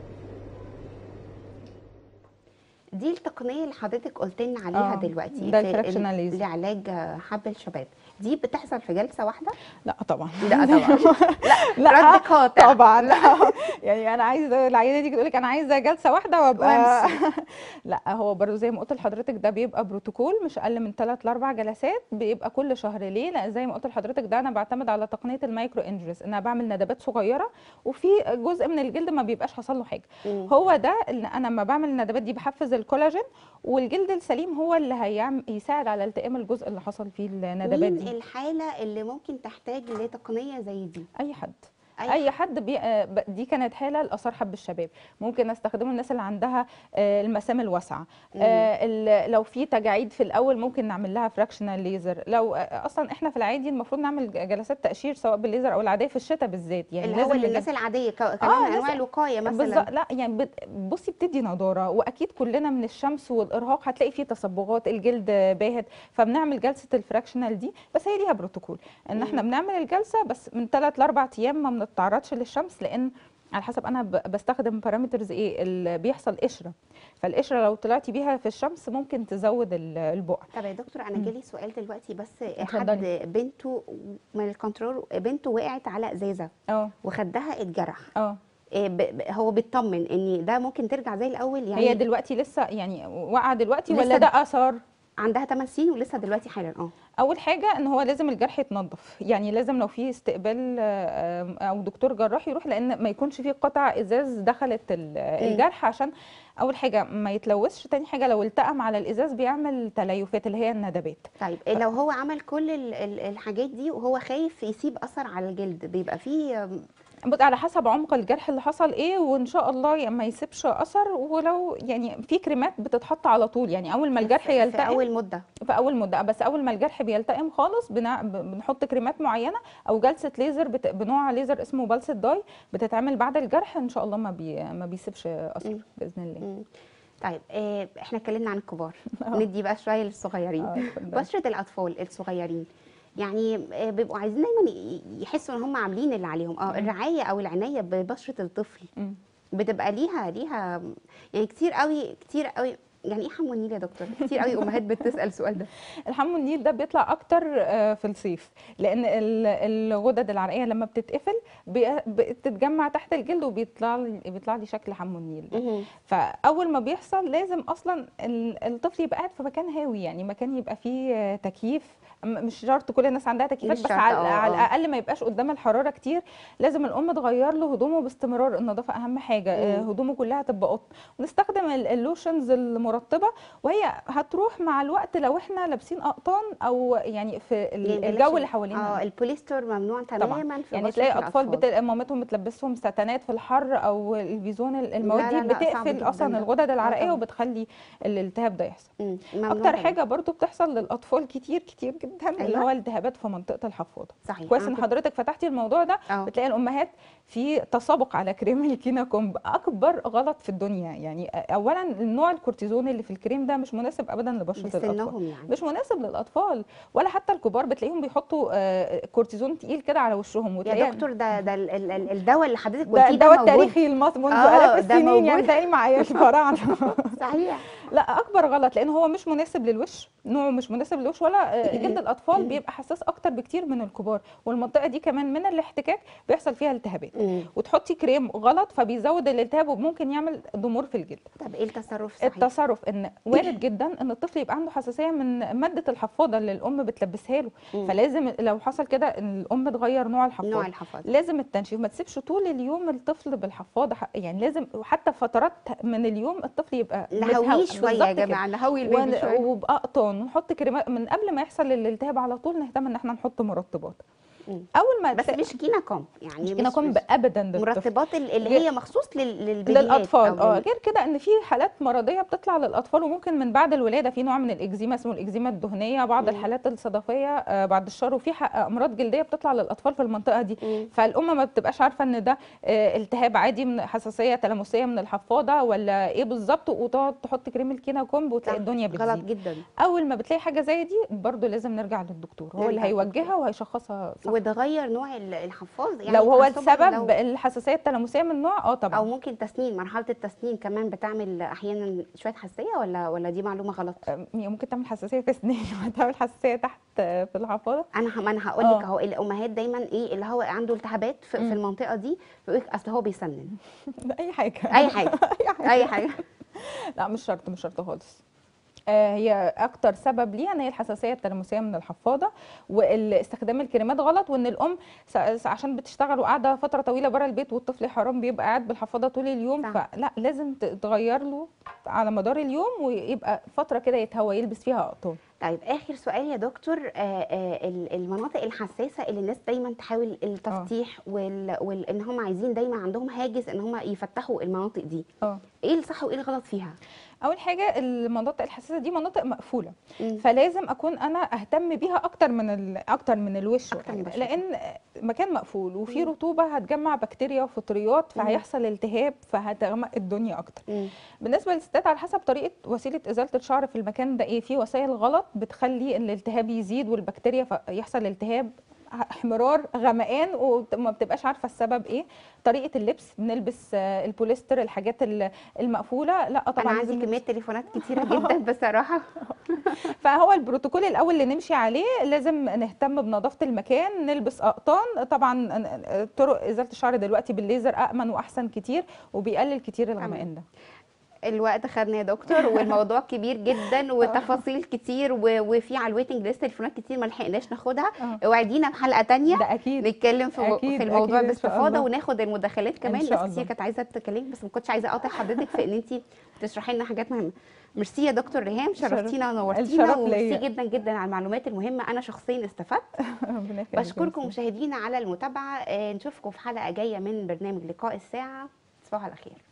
دي التقنيه اللي حضرتك قلت لنا عليها آه، دلوقتي ده في الفراكشنال ال- ليزر. لعلاج حب الشباب دي بتحصل في جلسه واحده لا طبعا لا طبعا لا رد قاطع طبعا لا يعني انا عايزه العينه دي تقول لك انا عايزه جلسه واحده وابقى لا هو برضو زي ما قلت لحضرتك ده بيبقى بروتوكول مش اقل من 3 ل 4 جلسات بيبقى كل شهر ليه لا زي ما قلت لحضرتك ده انا بعتمد على تقنيه المايكرو انجريس ان انا بعمل ندبات صغيره وفي جزء من الجلد ما بيبقاش حصل له حاجه مم. هو ده اللي انا لما بعمل الندبات دي بحفز الكولاجين والجلد السليم هو اللي هيعمل يساعد على التئام الجزء اللي حصل فيه الندبات مين دي الحاله اللي ممكن تحتاج لتقنيه زي دي اي حد أي اي حد بي... آه، ب- دي كانت حاله لاثار حب الشباب ممكن استخدمه الناس اللي عندها آه، المسام الواسعه مم. آه، ال- لو في تجاعيد في الاول ممكن نعمل لها فراكشنال ليزر لو آه، اصلا احنا في العادي المفروض نعمل ج- جلسات تقشير سواء بالليزر او العاديه في الشتاء بالذات يعني اللي هو لازم للناس الجل- العاديه ك- كنوع من ناس- انواع الوقايه بالظبط مثلا لا يعني بت- بصي بتدي نضاره واكيد كلنا من الشمس والارهاق هتلاقي فيه تصبغات الجلد باهت فبنعمل جلسه الفراكشنال دي بس هي ليها بروتوكول ان احنا مم. بنعمل الجلسه بس من 3 ل 4 ايام ما بنتعرضش للشمس لان على حسب انا ب- بستخدم بارامترز ايه اللي بيحصل قشره فالقشره لو طلعتي بيها في الشمس ممكن تزود ال- البقع طب يا دكتور انا مم. جالي سؤال دلوقتي بس حد اتفضلي. بنته من الكنترول بنته وقعت على ازازه اه وخدها اتجرح اه إيه ب- ب- هو بيطمن ان ده ممكن ترجع زي الاول يعني هي دلوقتي لسه يعني واقعه دلوقتي لسه ولا د- ده اثار عندها 8 سنين ولسه دلوقتي حالا اه اول حاجه ان هو لازم الجرح يتنظف يعني لازم لو في استقبال آه، او دكتور جراح يروح لان ما يكونش فيه قطع ازاز دخلت ال- الجرح عشان اول حاجه ما يتلوثش تاني حاجه لو التئم على الازاز بيعمل تليفات اللي هي الندبات طيب إيه لو هو عمل كل ال- ال- الحاجات دي وهو خايف يسيب اثر على الجلد بيبقى فيه آم، بص على حسب عمق الجرح اللي حصل ايه وان شاء الله يعني ما يسيبش اثر ولو يعني في كريمات بتتحط على طول يعني اول ما الجرح في- يلتئم في اول مده في اول مده بس اول ما الجرح بيلتئم خالص بنع... ب- بنحط كريمات معينه او جلسه ليزر بت... بنوع ليزر اسمه بالسة داي بتتعمل بعد الجرح ان شاء الله ما بي... ما بيسيبش اثر مم. باذن الله مم. طيب إيه احنا اتكلمنا عن الكبار آه. ندي بقى شويه للصغيرين آه، اتفضلي. بشره الاطفال الصغيرين يعني آه، بيبقوا عايزين دايما ي- يحسوا ان هم عاملين اللي عليهم اه مم. الرعايه او العنايه ببشره الطفل مم. بتبقى ليها ليها يعني كتير قوي كتير قوي يعني ايه حمو النيل يا دكتور كتير قوي امهات بتسال السؤال ده الحمو النيل ده بيطلع اكتر آه، في الصيف لان ال- الغدد العرقيه لما بتتقفل بي- بتتجمع تحت الجلد وبيطلع لي بيطلع لي شكل حمو النيل ده مهم. فاول ما بيحصل لازم اصلا ال- الطفل يبقى قاعد في مكان هاوي يعني مكان يبقى فيه آه، تكييف م- مش شرط كل الناس عندها تكييفات مش بس شرط، على, آه، على آه. الاقل ما يبقاش قدام الحراره كتير لازم الام تغير له هدومه باستمرار النظافه اهم حاجه آه، مم. هدومه كلها تبقى قطن ونستخدم ال- اللوشنز المرطبه وهي هتروح مع الوقت لو احنا لابسين اقطان او يعني في ال- يعني الجو بلاش- اللي حوالينا اه البوليستر ممنوع تماما في يعني بشرة تلاقي اطفال الأطفال. بت... مامتهم بتلبسهم ستانات في الحر او الفيزون المواد لا، دي لا، لا، صعب بتقفل جداً اصلا ده. الغدد آه، العرقيه طبعاً. وبتخلي الالتهاب ده يحصل مم. ممنوع اكتر تماماً. حاجه برضو بتحصل للاطفال كتير كتير جدا اللي أيوة. هو التهابات في منطقه الحفاضه صحيح كويس أنا ان كنت- حضرتك فتحتي الموضوع ده اه بتلاقي الامهات في تسابق على كريم الكينا كومب اكبر غلط في الدنيا يعني اولا النوع الكورتيزون اللي في الكريم ده مش مناسب ابدا لبشره الاطفال بسنهم يعني مش مناسب للاطفال ولا حتى الكبار بتلاقيهم بيحطوا آه، كورتيزون تقيل كده على وشهم يا وتلاقيها دكتور ده ده ال- ال- ال- الدواء اللي حضرتك ده قلتيه ده الدواء موجود التاريخي المصري منذ آه، الاف ده السنين يعني موجود. تلاقيه معايا الفراعنه صحيح لا اكبر غلط لان هو مش مناسب للوش نوعه مش مناسب للوش ولا آه، جلد الاطفال بيبقى حساس اكتر بكتير من الكبار والمنطقه دي كمان من الاحتكاك بيحصل فيها التهابات مم. وتحطي كريم غلط فبيزود الالتهاب وممكن يعمل ضمور في الجلد طب ايه التصرف صحيح التصرف ان وارد جدا ان الطفل يبقى عنده حساسيه من ماده الحفاضه اللي الام بتلبسها له مم. فلازم لو حصل كده ان الام تغير نوع الحفاضه نوع الحفاظ لازم التنشيف ما تسيبش طول اليوم الطفل بالحفاضه ح- يعني لازم وحتى فترات من اليوم الطفل يبقى نهويه متهو- شويه يا بالظبط كده. جماعه نهوي البيبي ون- شويه وبأقطان ونحط كريمات من قبل ما يحصل الالتهاب على طول نهتم ان احنا نحط مرطبات مم. اول ما بس تلاقي- مش كينا كوم يعني مش كده كوم ابدا للطفل مرطبات ال- اللي غير- هي مخصوص لل- للبيبيات للاطفال أو اه لل- غير كده ان في حالات مرضيه بتطلع للاطفال وممكن من بعد الولاده في نوع من الاكزيما اسمه الاكزيما الدهنيه بعض مم. الحالات الصدفيه آه، بعد الشر وفي ح- امراض جلديه بتطلع للاطفال في المنطقه دي مم. فالام ما بتبقاش عارفه ان ده آه، التهاب عادي من حساسيه تلامسيه من الحفاضه ولا ايه بالظبط وتقعد تحط كريم الكينا كومب وتلاقي صح، الدنيا غلط بتزيد جدا اول ما بتلاقي حاجه زي دي برضو لازم نرجع للدكتور هو اللي نرجع هيوجهها وهيشخصها صح وتغير نوع ال- الحفاظ يعني لو هو خاصة السبب لو- الحساسيه التلامسيه من نوع اه طبعا او ممكن تسنين مرحله التسنين كمان بتعمل احيانا شويه حساسيه ولا ولا دي معلومه غلط آه، هي ممكن تعمل حساسيه في اسنان وتعمل حساسيه تحت آه، في الحفاضه انا ه- ما انا هقول لك آه. اهو الامهات دايما ايه اللي هو عنده التهابات في, في مم. المنطقه دي فيقول لك اصل هو بيسنن اي حاجه اي حاجه اي حاجه لا مش شرط مش شرط خالص آه، هي اكتر سبب ليها ان هي الحساسيه التلامسيه من الحفاضه واستخدام الكريمات غلط وان الام س- س- عشان بتشتغل وقاعده فتره طويله بره البيت والطفل حرام بيبقى قاعد بالحفاضه طول اليوم صح. فلا لازم ت- تغير له على مدار اليوم ويبقى فتره كده يتهوى يلبس فيها اقطان طيب اخر سؤال يا دكتور آه آه ال- المناطق الحساسه اللي الناس دايما تحاول التفتيح وال... وال... ان هم عايزين دايما عندهم هاجس ان هم يفتحوا المناطق دي اه ايه الصح وايه الغلط فيها اول حاجه المناطق الحساسه دي مناطق مقفوله مم. فلازم اكون انا اهتم بيها اكتر من ال... اكتر من الوش أكتر من والحاجة. الوش. لان مكان مقفول وفي مم. رطوبه هتجمع بكتيريا وفطريات مم. فهيحصل التهاب فهتغمق الدنيا اكتر مم. بالنسبه للستات على حسب طريقه وسيله ازاله الشعر في المكان ده ايه في وسائل غلط بتخلي الالتهاب يزيد والبكتيريا فيحصل التهاب احمرار غمقان وما بتبقاش عارفه السبب ايه طريقه اللبس بنلبس آه، البوليستر الحاجات ال- المقفوله لا انا طبعا عندي لازم كميه تليفونات كتيره جدا بصراحه فهو البروتوكول الاول اللي نمشي عليه لازم نهتم بنظافه المكان نلبس اقطان طبعا طرق ازاله الشعر دلوقتي بالليزر امن واحسن كتير وبيقلل كتير الغمقان ده الوقت خدنا يا دكتور والموضوع كبير جدا وتفاصيل كتير و- وفي على الويتنج ليست تليفونات كتير ما لحقناش ناخدها آه. اوعدينا بحلقه تانية ده اكيد نتكلم في أكيد، في الموضوع أكيد إن شاء باستفاضه الله. وناخد المداخلات كمان شاء ناس كتير الله. كانت عايزه تكلمك بس ما كنتش عايزه اقاطع حضرتك في ان انت تشرحي لنا حاجات مهمه ميرسي يا دكتور ريهام شرف- شرفتينا ونورتينا الشرف وميرسي ليا. جدا جدا على المعلومات المهمه انا شخصيا استفدت ربنا يخليك. بشكركم مشاهدينا على المتابعه آه، نشوفكم في حلقه جايه من برنامج لقاء الساعه تصبحوا على خير